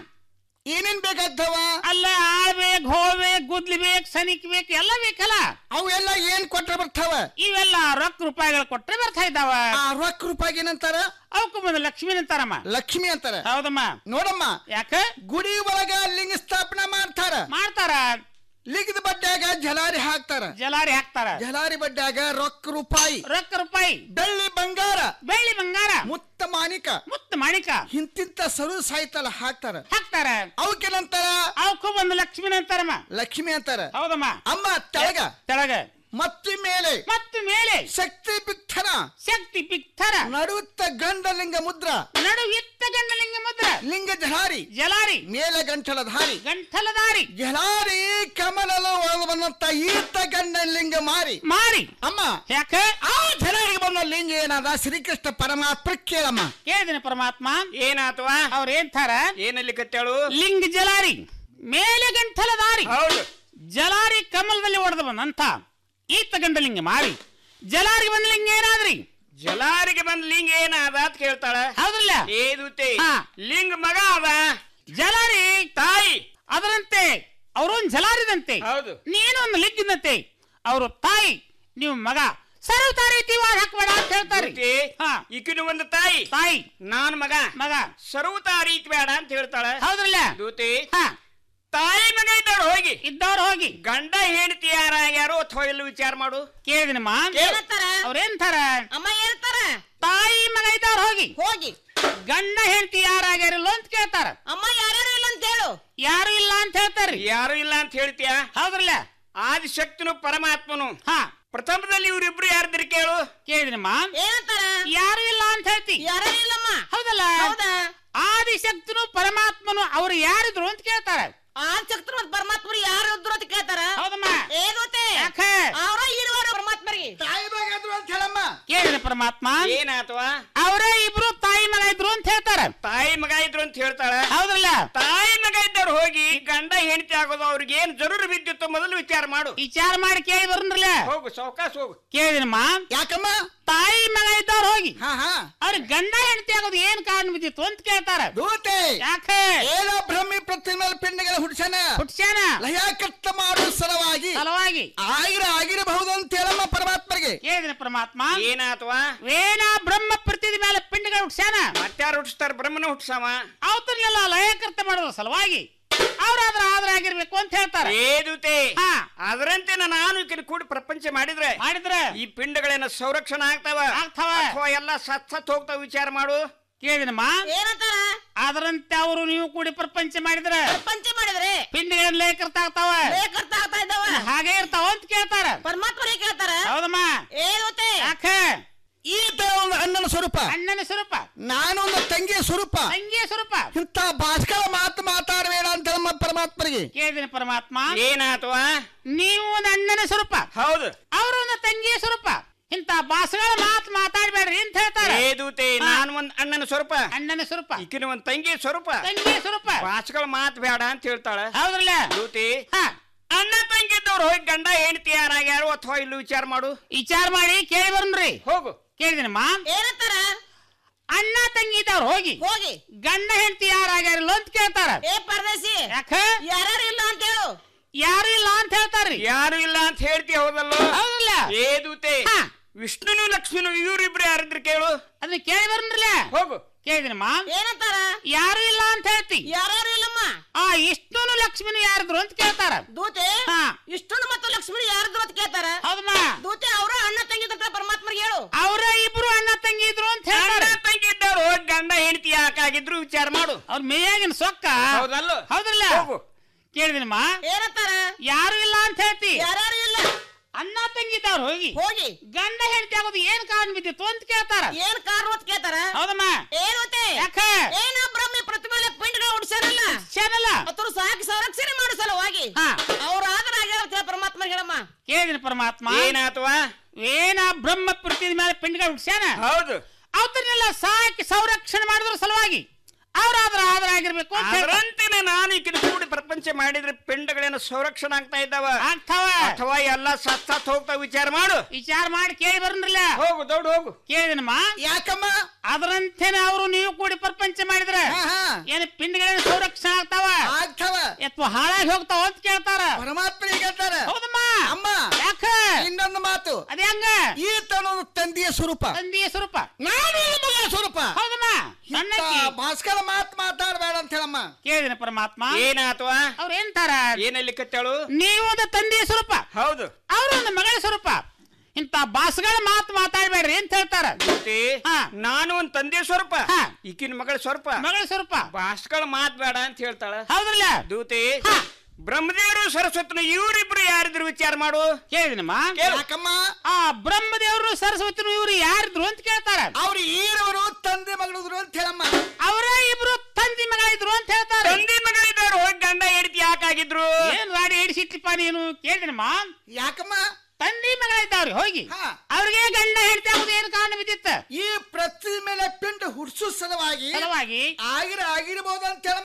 U: ಏನೇನ್ ಬೇಕಾಗ್ತವ
V: ಅಲ್ಲ ಆಳ್ಬೇಕ್ ಹೋಗ್ಬೇಕ್ ಗುದ್ಲಿಬೇಕ್ ಸನಿಕ್ ಬೇಕು ಎಲ್ಲ ಬೇಕಲ್ಲ
U: ಅವು ಎಲ್ಲ ಏನ್ ಕೊಟ್ರೆ ಬರ್ತಾವ
V: ಇವೆಲ್ಲ ರೊಕ್ಕ ರೂಪಾಯಿಗಳು ಕೊಟ್ರೆ ಬರ್ತಾ ಇದ್ದಾವ
U: ಆ ರೊಕ್ಕ ರೂಪಾಯಿ ಏನಂತಾರ
V: ಅವಕ್ಕೂ ಬಂದು ಲಕ್ಷ್ಮೀ ಅಂತಾರಮ್ಮ
U: ಲಕ್ಷ್ಮಿ ಅಂತಾರ
V: ಹೌದಮ್ಮ
U: ನೋಡಮ್ಮ
V: ಯಾಕ
U: ಗುಡಿ ಒಳಗ ಲಿಂಗ ಸ್ಥಾಪನೆ ಮಾಡ್ತಾರ
V: ಮಾಡ್ತಾರ
U: ಲಿಂಗದ ಬಡ್ಡ್ಯಾಗ ಜಲಾರಿ ಹಾಕ್ತಾರ
V: ಜಲಾರಿ ಹಾಕ್ತಾರ
U: ಜಲಾರಿ ಬಡ್ಡ್ಯಾಗ ರೊಕ್ಕ ರೂಪಾಯಿ
V: ರೊಕ್ಕ ರೂಪಾಯಿ
U: ಬೆಳ್ಳಿ ಬಂಗಾರ
V: ಬೆಳ್ಳಿ ಬಂಗಾರ
U: ಮುತ್ತ ಮಾಣಿಕ
V: ಮುತ್ತ ಮಾಣಿಕ
U: ಇಂತಿಂತ ಸರು ಸಾಯ್ತಲ್ಲ ಹಾಕ್ತಾರ
V: ಹಾಕ್ತಾರ
U: ಅವಕ್ಕೇನಂತಾರ
V: ಅವಕ್ಕೂ ಬಂದು ಲಕ್ಷ್ಮೀ ಅಂತಾರಮ್ಮ
U: ಲಕ್ಷ್ಮಿ ಅಂತಾರ
V: ಹೌದಮ್ಮ
U: ಅಮ್ಮ ತೆಳಗ
V: ತೆಳಗ
U: ಮತ್ತು ಮೇಲೆ
V: ಮತ್ತು ಮೇಲೆ
U: ಶಕ್ತಿ ಪಿಕ್ಥನ
V: ಶಕ್ತಿ ಪಿಕ್ಥರ
U: ನಡುತ್ತ ಗಂಡಲಿಂಗ ಮುದ್ರ
V: ನಡುವಿತ್ತ ಗಂಡಲಿಂಗ ಮುದ್ರ
U: ಲಿಂಗ ಜಲಾರಿ
V: ಜಲಾರಿ
U: ಮೇಲೆ ಗಂಟಲ ಧಾರಿ
V: ಗಂಟಲದಾರಿ
U: ಜಲಾರಿ ಕಮಲಲು ಬಂದಂತ ಈತ ಗಂಡಲಿಂಗ ಮಾರಿ
V: ಮಾರಿ
U: ಅಮ್ಮ
V: ಯಾಕ
U: ಆ ಜಲಾರಿಗೆ ಬಂದ ಲಿಂಗ ಏನದ ಶ್ರೀಕೃಷ್ಣ ಪರಮಾತ್ಮ ಕೇಳಮ್ಮ
V: ಕೇಳಿದಿನ ಪರಮಾತ್ಮ
A: ಏನಾತವ
V: ಅವ್ರ ಏನ್ತಾರ
A: ಏನಲ್ಲಿ ಕತ್ತೇಳು
V: ಲಿಂಗ ಜಲಾರಿ ಮೇಲೆ ಗಂಟಲದಾರಿ
A: ಹೌದು
V: ಜಲಾರಿ ಕಮಲದಲ್ಲಿ ಒಡೆದು ಬಂದಂತ ಈತ ಗಂಡಲಿಂಗ ಮಾರಿ ಜಲಾರಿ ಬಂದ ಲಿಂಗ ಏನಾದ್ರಿ
A: ಜಲಾರಿಗೆ ಬಂದ್ ಲಿಂಗ ಏನಾದ ಅಂತ ಕೇಳ್ತಾಳ
V: ಹೌದಲ್ಲ
A: ಏದುತೆ
V: ಹಾ.
A: ಲಿಂಗ ಮಗ ಅದ
V: ಜಲಾರಿ
A: ತಾಯಿ
V: ಅದರಂತೆ ಅವರೊಂದು ಜಲಾರಿದಂತೆ
A: ಹೌದು
V: ನೀನು ಒಂದು ಲಿಂಗಿದಂತೆ ಅವರು ತಾಯಿ ನೀವು ಮಗ ಸರ್ವತ ರೀತಿವಾದ ಹಾಕ್ಬೇಡ ಅಂತ ಹೇಳ್ತಾರೆ
A: ದೂತಿ,
V: ಹಾ.
A: ಈಕಿನ ಒಂದು ತಾಯಿ
V: ತಾಯಿ
A: ನಾನ್ ಮಗ
V: ಮಗ
A: ಸರ್ವತ ರೀತಿ ಬೇಡ ಅಂತ ಹೇಳ್ತಾಳ
V: ಹೌದ್ರಲ್ಲ
A: ದೂತಿ
V: ಹಾ
A: ತಾಯಿ ಮಗ ಇದ್ದವ್ರು ಹೋಗಿ
V: ಇದ್ದವ್ರು ಹೋಗಿ
A: ಗಂಡ ಹೆಂಡತಿ ಯಾರ್ಯಾರೋ ಅಥವಾ ಎಲ್ಲ ವಿಚಾರ ಮಾಡು
V: ಕೇಳಿದಿನಮ್ಮ ಅವ್ರೇನ್ತಾರ
B: ಅಮ್ಮ ಹೇಳ್ತಾರ
V: ತಾಯಿ ಮಗ ಇದ್ದವ್ರು ಹೋಗಿ
B: ಹೋಗಿ
V: ಗಂಡ ಹೆಂಡತಿ ಯಾರಾಗ್ಯಾರಿಲ್ಲ ಅಂತ ಕೇಳ್ತಾರ
B: ಅಮ್ಮ ಯಾರ್ಯಾರು ಇಲ್ಲ ಅಂತ ಹೇಳು
V: ಯಾರು ಇಲ್ಲ ಅಂತ ಹೇಳ್ತಾರ್ರಿ
A: ಯಾರು ಇಲ್ಲ ಅಂತ ಹೇಳ್ತೀಯ
V: ಹೌದ್ರಲ್ಲ
A: ಆದಿಶಕ್ತಿನು ಪರಮಾತ್ಮನು
V: ಹಾ
A: ಪ್ರಥಮದಲ್ಲಿ ಇವ್ರಿಬ್ರು ಯಾರ್ದಿರಿ ಕೇಳು
V: ಕೇಳಿದಿನಮ್ಮ
B: ಏನಂತಾರ
V: ಯಾರು ಇಲ್ಲ ಅಂತ ಹೇಳ್ತಿ
B: ಯಾರು ಇಲ್ಲಮ್ಮ
V: ಹೌದಲ್ಲ
B: ಹೌದಾ
V: ಆದಿಶಕ್ತನು ಪರಮಾತ್ಮನು ಅವ್ರು ಯಾರಿದ್ರು ಅಂತ ಕೇಳ್ತಾರ
B: ಆ ಚಕ್ರ ಮತ್ ಪರಮಾತ್ಮರು ಯಾರು ಇದ್ರು ಅಂತ ಕೇಳ್ತಾರ
V: ಹೌದಮ್ಮ
B: ಏನೋತೆ
V: ಯಾಕ
B: ಅವರ ಇರುವರು ಪರಮಾತ್ಮರಿಗೆ
U: ತಾಯಿ ಮಗ ಇದ್ರು ಅಂತ ಹೇಳಮ್ಮ
V: ಕೇಳಿದ ಪರಮಾತ್ಮ
A: ಏನಾತವ
V: ಅವರೇ ಇಬ್ರು ತಾಯಿ ಮಗ ಇದ್ರು ಅಂತ ಹೇಳ್ತಾರ
A: ತಾಯಿ ಮಗ ಇದ್ರು ಅಂತ ಹೇಳ್ತಾಳ
V: ಹೌದ್ರಲ್ಲ
A: ತಾಯಿ ಮಗ ಇದ್ದವ್ರು ಹೋಗಿ ಗಂಡ ಹೆಂಡತಿ ಆಗೋದು ಅವ್ರಿಗೆ ಏನ್ ಜರೂರು ಬಿದ್ದಿತ್ತು ಮೊದಲು ವಿಚಾರ ಮಾಡು
V: ವಿಚಾರ ಮಾಡಿ ಕೇಳಿ ಬರ್ರಲ್ಲ
A: ಹೋಗು ಸಾವಕಾಶ ಹೋಗು
V: ಕೇಳಿದನಮ್ಮ
U: ಯಾಕಮ್ಮ
V: ತಾಯಿ ಮಗ ಇದ್ದವ್ರು ಹೋಗಿ
U: ಹಾ ಹಾ
V: ಅವ್ರ ಗಂಡ ಹೆಂಡತಿ ಆಗೋದು ಏನ್ ಕಾರಣ ಬಿದ್ದಿತ್ತು ಅಂತ ಕೇಳ್ತಾರ
U: ದೂತೆ
V: ಯಾಕೆ
U: ಏನೋ ಬ್ರಹ್ಮಿ ಪ್ರತಿಮೆಲ ಪಿಂಡಗಳ ಹುಡ್ಸನ
V: ಹುಟ್ಸ್ಯಾನ
U: ಲಯಾಕರ್ತ ಮಾಡುವ ಸಲುವಾಗಿ
V: ಸಲವಾಗಿ
U: ಆಗಿರ ಆಗಿರಬಹುದು ಅಂತ ಹೇಳಮ್ಮ ಪರಮಾತ್ಮರಿಗೆ
V: ಕೇಳಿದಿನ ಪರಮಾತ್ಮ
A: ಏನಾತವ
V: ವೇನ ಬ್ರಹ್ಮ ಪ್ರತಿದ ಮೇಲೆ ಪಿಂಡಗಳು ಹುಟ್ಸ್ಯಾನ
A: ಮತ್ತಾರು ಹುಟ್ಟಿಸ್ತಾರ ಬ್ರಹ್ಮನ ಹುಟ್ಟಿಸವ
V: ಅವತನ್ನೆಲ್ಲ ಲಯಕರ್ತ ಮಾಡೋದು ಸಲುವಾಗಿ ಅವ್ರಾದ್ರ ಆದ್ರ ಆಗಿರ್ಬೇಕು ಅಂತ ಹೇಳ್ತಾರ
A: ಏದುತೆ
V: ಹಾ.
A: ಅದರಂತೆ ನಾನು ಈಕಿನ ಕೂಡಿ ಪ್ರಪಂಚ ಮಾಡಿದ್ರೆ
V: ಮಾಡಿದ್ರೆ
A: ಈ ಪಿಂಡಗಳೇನ ಸಂರಕ್ಷಣೆ ಆಗ್ತಾವ
V: ಆಗ್ತಾವ.
A: ಅಥವಾ ಎಲ್ಲ ಸತ್ ಸತ್ ಹೋಗ್ತಾವ ವಿಚಾರ ಮಾಡು
V: ಕೇಳಿದನಮ್ಮ
B: ಏನಂತಾರ
V: ಅದರಂತೆ ಅವರು ನೀವು ಕೂಡಿ ಪ್ರಪಂಚ ಮಾಡಿದ್ರೆ
B: ಪಂಚ ಮಾಡಿದ್ರೆ
V: ಪಿಂಡಿಗಳ ಲೇಕರ್ತ ಆಗ್ತಾವ
B: ಬೇಕರ್ತ ಆಗ್ತಾ ಇದ್ದಾವ
V: ಹಾಗೆ ಇರ್ತಾವ ಅಂತ ಕೇಳ್ತಾರ
B: ಪರಮಾತ್ಮರೇ ಕೇಳ್ತಾರ
V: ಹೌದಮ್ಮ
B: ಏನೋತೆ
V: ಯಾಕ
U: ಈತ ಒಂದು ಅಣ್ಣನ ಸ್ವರೂಪ
V: ಅಣ್ಣನ ಸ್ವರೂಪ
U: ನಾನೊಂದು ತಂಗಿಯ ಸ್ವರೂಪ
V: ತಂಗಿಯ ಸ್ವರೂಪ
U: ಇಂಥ ಭಾಷೆಗಳ ಮಾತು ಮಾತಾಡಬೇಡ ಅಂತ ಹೇಳಮ್ಮ ಪರಮಾತ್ಮರಿಗೆ
V: ಕೇಳಿದಿನ ಪರಮಾತ್ಮ
A: ಏನಾತವ
V: ನೀವು ಒಂದು ಅಣ್ಣನ ಸ್ವರೂಪ
A: ಹೌದು
V: ಅವರು ಒಂದು ತಂಗಿಯ ಸ್ವರೂಪ ಇಂತ ಭಾಷೆಗಳ ಮಾತು ಮಾತಾಡ್ಬೇಡ್ರಿ ಅಂತ ಹೇಳ್ತಾರ
A: ಏದುತೆ ನಾನು ಒಂದ್ ಅಣ್ಣನ ಸ್ವರೂಪ
V: ಅಣ್ಣನ ಸ್ವರೂಪ
A: ಈಕಿನ ಒಂದ್ ತಂಗಿ ಸ್ವರೂಪ
V: ತಂಗಿಯ ಸ್ವರೂಪ
A: ಭಾಷೆಗಳ ಮಾತು ಬೇಡ ಅಂತ ಹೇಳ್ತಾಳ
V: ಹೌದ್ರಲ್ಲ
A: ದೂತಿ
V: ಹಾ
A: ಅಣ್ಣ ತಂಗಿ ಇದ್ದವ್ರು ಹೋಗಿ ಗಂಡ ಹೆಂಡತಿ ಯಾರ್ಯಾರು ಅಥವಾ ಇಲ್ಲಿ ವಿಚಾರ ಮಾಡು
V: ವಿಚಾರ ಮಾಡಿ ಕೇಳಿ ಬರ್ನ್ರಿ
A: ಹೋಗು
V: ಕೇಳಿದಿನಮ್ಮ
B: ಏನಂತಾರ
V: ಅಣ್ಣ ತಂಗಿ ಇದ್ದವ್ರು ಹೋಗಿ
B: ಹೋಗಿ
V: ಗಂಡ ಹೆಂಡತಿ ಯಾರಾಗ್ಯಾರಿಲ್ಲ ಅಂತ ಕೇಳ್ತಾರ
B: ಏ ಪರದೇಶಿ
V: ಯಾಕ
B: ಯಾರ್ಯಾರು ಇಲ್ಲ ಅಂತ ಹೇಳು
V: ಯಾರು ಇಲ್ಲ ಅಂತ ಹೇಳ್ತಾರ್ರಿ
A: ಯಾರು ಇಲ್ಲ ಅಂತ ಹೇಳ್ತೀಯ ಹೌದಲ್ಲ
V: ಹೌದಲ್ಲ
A: ಏದುತೆ
V: ಹಾ.
A: ವಿಷ್ಣುನು ಲಕ್ಷ್ಮೀನು ಇವ್ರಿಬ್ರು ಯಾರಿದ್ರು ಕೇಳು
V: ಅದನ್ನ ಕೇಳಿ ಬರ್ನ್ರಲ್ಲ
A: ಹೋಗು
V: ಕೇಳಿದಿನಮ್ಮ
B: ಏನಂತಾರ
V: ಯಾರು ಇಲ್ಲ ಅಂತ ಹೇಳ್ತಿ
B: ಯಾರ್ಯಾರು ಇಲ್ಲಮ್ಮ
V: ಆ ಇಷ್ಟೂನು ಲಕ್ಷ್ಮಿನು ಯಾರಿದ್ರು ಅಂತ ಕೇಳ್ತಾರ
B: ದೂತೆ
V: ಹಾ.
B: ಇಷ್ಟೊಂದು ಮತ್ತು ಲಕ್ಷ್ಮಿ ಯಾರ್ದು ಅಂತ ಕೇಳ್ತಾರ
V: ಹೌದಮ್ಮ
B: ದೂತೆ ಅವರ ಅಣ್ಣ ತಂಗಿದಂತ ಪರಮಾತ್ಮರಿಗೆ ಹೇಳು
V: ಅವರ ಇಬ್ರು ಅಣ್ಣ ತಂಗಿ ಇದ್ರು ಅವ್ರ ಮೇಯಾಗಿನ ಸೊಕ್ಕ
A: ಹೌದಲ್ಲ?
V: ಹೌದಲ್ಲ
A: ಹೋಗು.
V: ಕೇಳಿದಿನಮ್ಮ
B: ಏನಂತಾರ
V: ಯಾರು ಇಲ್ಲ ಅಂತ ಹೇಳ್ತಿ
B: ಯಾರ್ಯಾರು ಇಲ್ಲ
V: ಅಣ್ಣ ತಂಗಿದ್ದವ್ರು ಹೋಗಿ
B: ಹೋಗಿ
V: ಗಂಡ ಹೆಂಡತಿ ಆಗೋದು ಏನ್ ಕಾರಣ ಬಿದ್ದಿತ್ತು ಅಂತ ಕೇಳ್ತಾರ
B: ಏನ್ ಕಾರಣ ಅಂತ ಕೇಳ್ತಾರ
V: ಹೌದಮ್ಮ
B: ಏನ್ ಮತ್ತೆ
V: ಯಾಕ
B: ಏನ ಬ್ರಹ್ಮಿ ಪ್ರತಿಮೆ ಪಿಂಡಗಳು ಉಡ್ಸ್ಯಾರಲ್ಲ
V: ಶಾನಲ್ಲ
B: ಮತ್ತವ್ರು ಸಾಕಿ ಸಂರಕ್ಷಣೆ ಮಾಡೋ ಸಲುವಾಗಿ ಅವ್ರ ಆದ್ರ ಆಗ್ಯಾರ ಅಂತ ಹೇಳಿ ಪರಮಾತ್ಮ ಹೇಳಮ್ಮ
V: ಕೇಳಿದಿನ ಪರಮಾತ್ಮ
A: ಏನಾತವ
V: ಏನ ಬ್ರಹ್ಮ ಪ್ರತಿದ ಮೇಲೆ ಪಿಂಡಗಳು ಹುಡ್ಸ್ಯಾನ
A: ಹೌದು
V: ಅವತರನ್ನೆಲ್ಲ ಸಾಕಿ ಸಂರಕ್ಷಣೆ ಮಾಡಿದ್ರ ಸಲುವಾಗಿ ಅವ್ರಾದ್ರ ಆದ್ರ ಆಗಿರ್ಬೇಕು ಅಂತ ಹೇಳ್ತಾರೆ.
A: ಅದರಂತೆನೆ ನಾನು ಈಗಿನ ಕೂಡಿ ಪ್ರಪಂಚ ಮಾಡಿದ್ರೆ ಪಿಂಡಗಳೇನು ಸಂರಕ್ಷಣೆ ಆಗ್ತಾ ಇದ್ದಾವ
V: ಆಗ್ತಾವ
A: ಅಥವಾ ಎಲ್ಲ ಸತ್ ಸತ್ ಹೋಗ್ತಾವ ವಿಚಾರ ಮಾಡು
V: ವಿಚಾರ ಮಾಡಿ ಕೇಳಿ ಬರನ್ರಲ್ಲ
A: ಹೋಗು ದೊಡ್ಡ ಹೋಗು
V: ಕೇಳಿದನಮ್ಮ
U: ಯಾಕಮ್ಮ
V: ಅದರಂತೆನೆ ಅವರು ನೀವು ಕೂಡಿ ಪ್ರಪಂಚ ಮಾಡಿದ್ರ ಏನ್ ಪಿಂಡಗಳೇನು ಸಂರಕ್ಷಣೆ ಆಗ್ತಾವ
U: ಆಗ್ತಾವ
V: ಅಥವಾ ಹಾಳಾಗಿ ಹೋಗ್ತಾವ ಅಂತ ಕೇಳ್ತಾರ
U: ಪರಮಾತ್ಮನಿಗೆ ಹೇಳ್ತಾರ
V: ಹೌದಮ್ಮ
U: ಅಮ್ಮ
V: ಯಾಕ
U: ಇನ್ನೊಂದು ಮಾತು
V: ಅದ ಹೆಂಗ
U: ಈತನೊಂದು ತಂದೆಯ ಸ್ವರೂಪ
V: ತಂದೆಯ ಸ್ವರೂಪ
U: ನಾನು ಈ ಮಗಳ ಸ್ವರೂಪ
V: ಹೌದಮ್ಮ ಸಣ್ಣಕ್ಕಿ
U: ಭಾಸ್ಕರ ಮಾತು ಮಾತಾಡಬೇಡ ಅಂತ ಹೇಳಮ್ಮ
V: ಕೇಳಿದಿನ ಪರಮಾತ್ಮ
A: ಏನಾತವ
V: ಅವ್ರ ಎಂತಾರ
A: ಏನಲ್ಲಿ ಕತ್ತಾಳು
V: ನೀವು ಒಂದು ತಂದೆಯ ಸ್ವರೂಪ
A: ಹೌದು
V: ಅವರು ಒಂದು ಮಗಳ ಸ್ವರೂಪ ಇಂತ ಬಾಸ್ಗಳ ಮಾತು ಮಾತಾಡ್ಬೇಡ್ರಿ ಅಂತ ಹೇಳ್ತಾರ
A: ಮತ್ತೆ ನಾನು ಒಂದ್ ತಂದೆ ಸ್ವರೂಪ ಈಕಿನ ಮಗಳ ಸ್ವರೂಪ
V: ಮಗಳ ಸ್ವರೂಪ
A: ಭಾಷಗಳ ಮಾತ್ ಬೇಡ ಅಂತ ಹೇಳ್ತಾಳ
V: ಹೌದಲ್ಲ
A: ದೂತೆ ಬ್ರಹ್ಮದೇವರು ಸರಸ್ವತಿನ ಇವರಿಬ್ರು ಯಾರಿದ್ರು ವಿಚಾರ ಮಾಡು
V: ಕೇಳಿದಿನಮ್ಮ
U: ಯಾಕಮ್ಮ
V: ಆ ಬ್ರಹ್ಮದೇವರು ಸರಸ್ವತಿನು ಇವ್ರು ಯಾರಿದ್ರು ಅಂತ ಕೇಳ್ತಾರ
U: ಅವ್ರು ಈರವರು ತಂದೆ ಮಗಳಿದ್ರು ಅಂತ ಹೇಳಮ್ಮ
V: ಅವರ ಇಬ್ರು ತಂದಿ ಮಗ ಇದ್ರು ಅಂತ ಹೇಳ್ತಾರ
A: ತಂದೆ ಮಗ ಇದ್ದವ್ರು ಹೋಗಿ ಗಂಡ ಹೆಂಡತಿ ಯಾಕಾಗಿದ್ರು
V: ಏನ್ ರಾಡಿ ಹಿಡಿಸಿಟ್ಲಿಪ್ಪ ನೀನು ಕೇಳಿದಿನಮ್ಮ
U: ಯಾಕಮ್ಮ
V: ತಂದಿ ಮಗ ಇದ್ದಾವ್ರಿ ಹೋಗಿ ಅವ್ರಿಗೆ ಗಂಡ ಹೆಂಡತಿ ಆಗುದು ಏನ್ ಕಾರಣ ಬಿದ್ದಿತ್ತ
U: ಈ ಪ್ರತಿ ಮೇಲೆ ಪಿಂಡ ಹುಡ್ಸೋ ಸಲುವಾಗಿ
V: ಸಲುವಾಗಿ
U: ಆಗಿರ ಆಗಿರ್ಬೋದು ಅಂತ ಹೇಳಮ್ಮ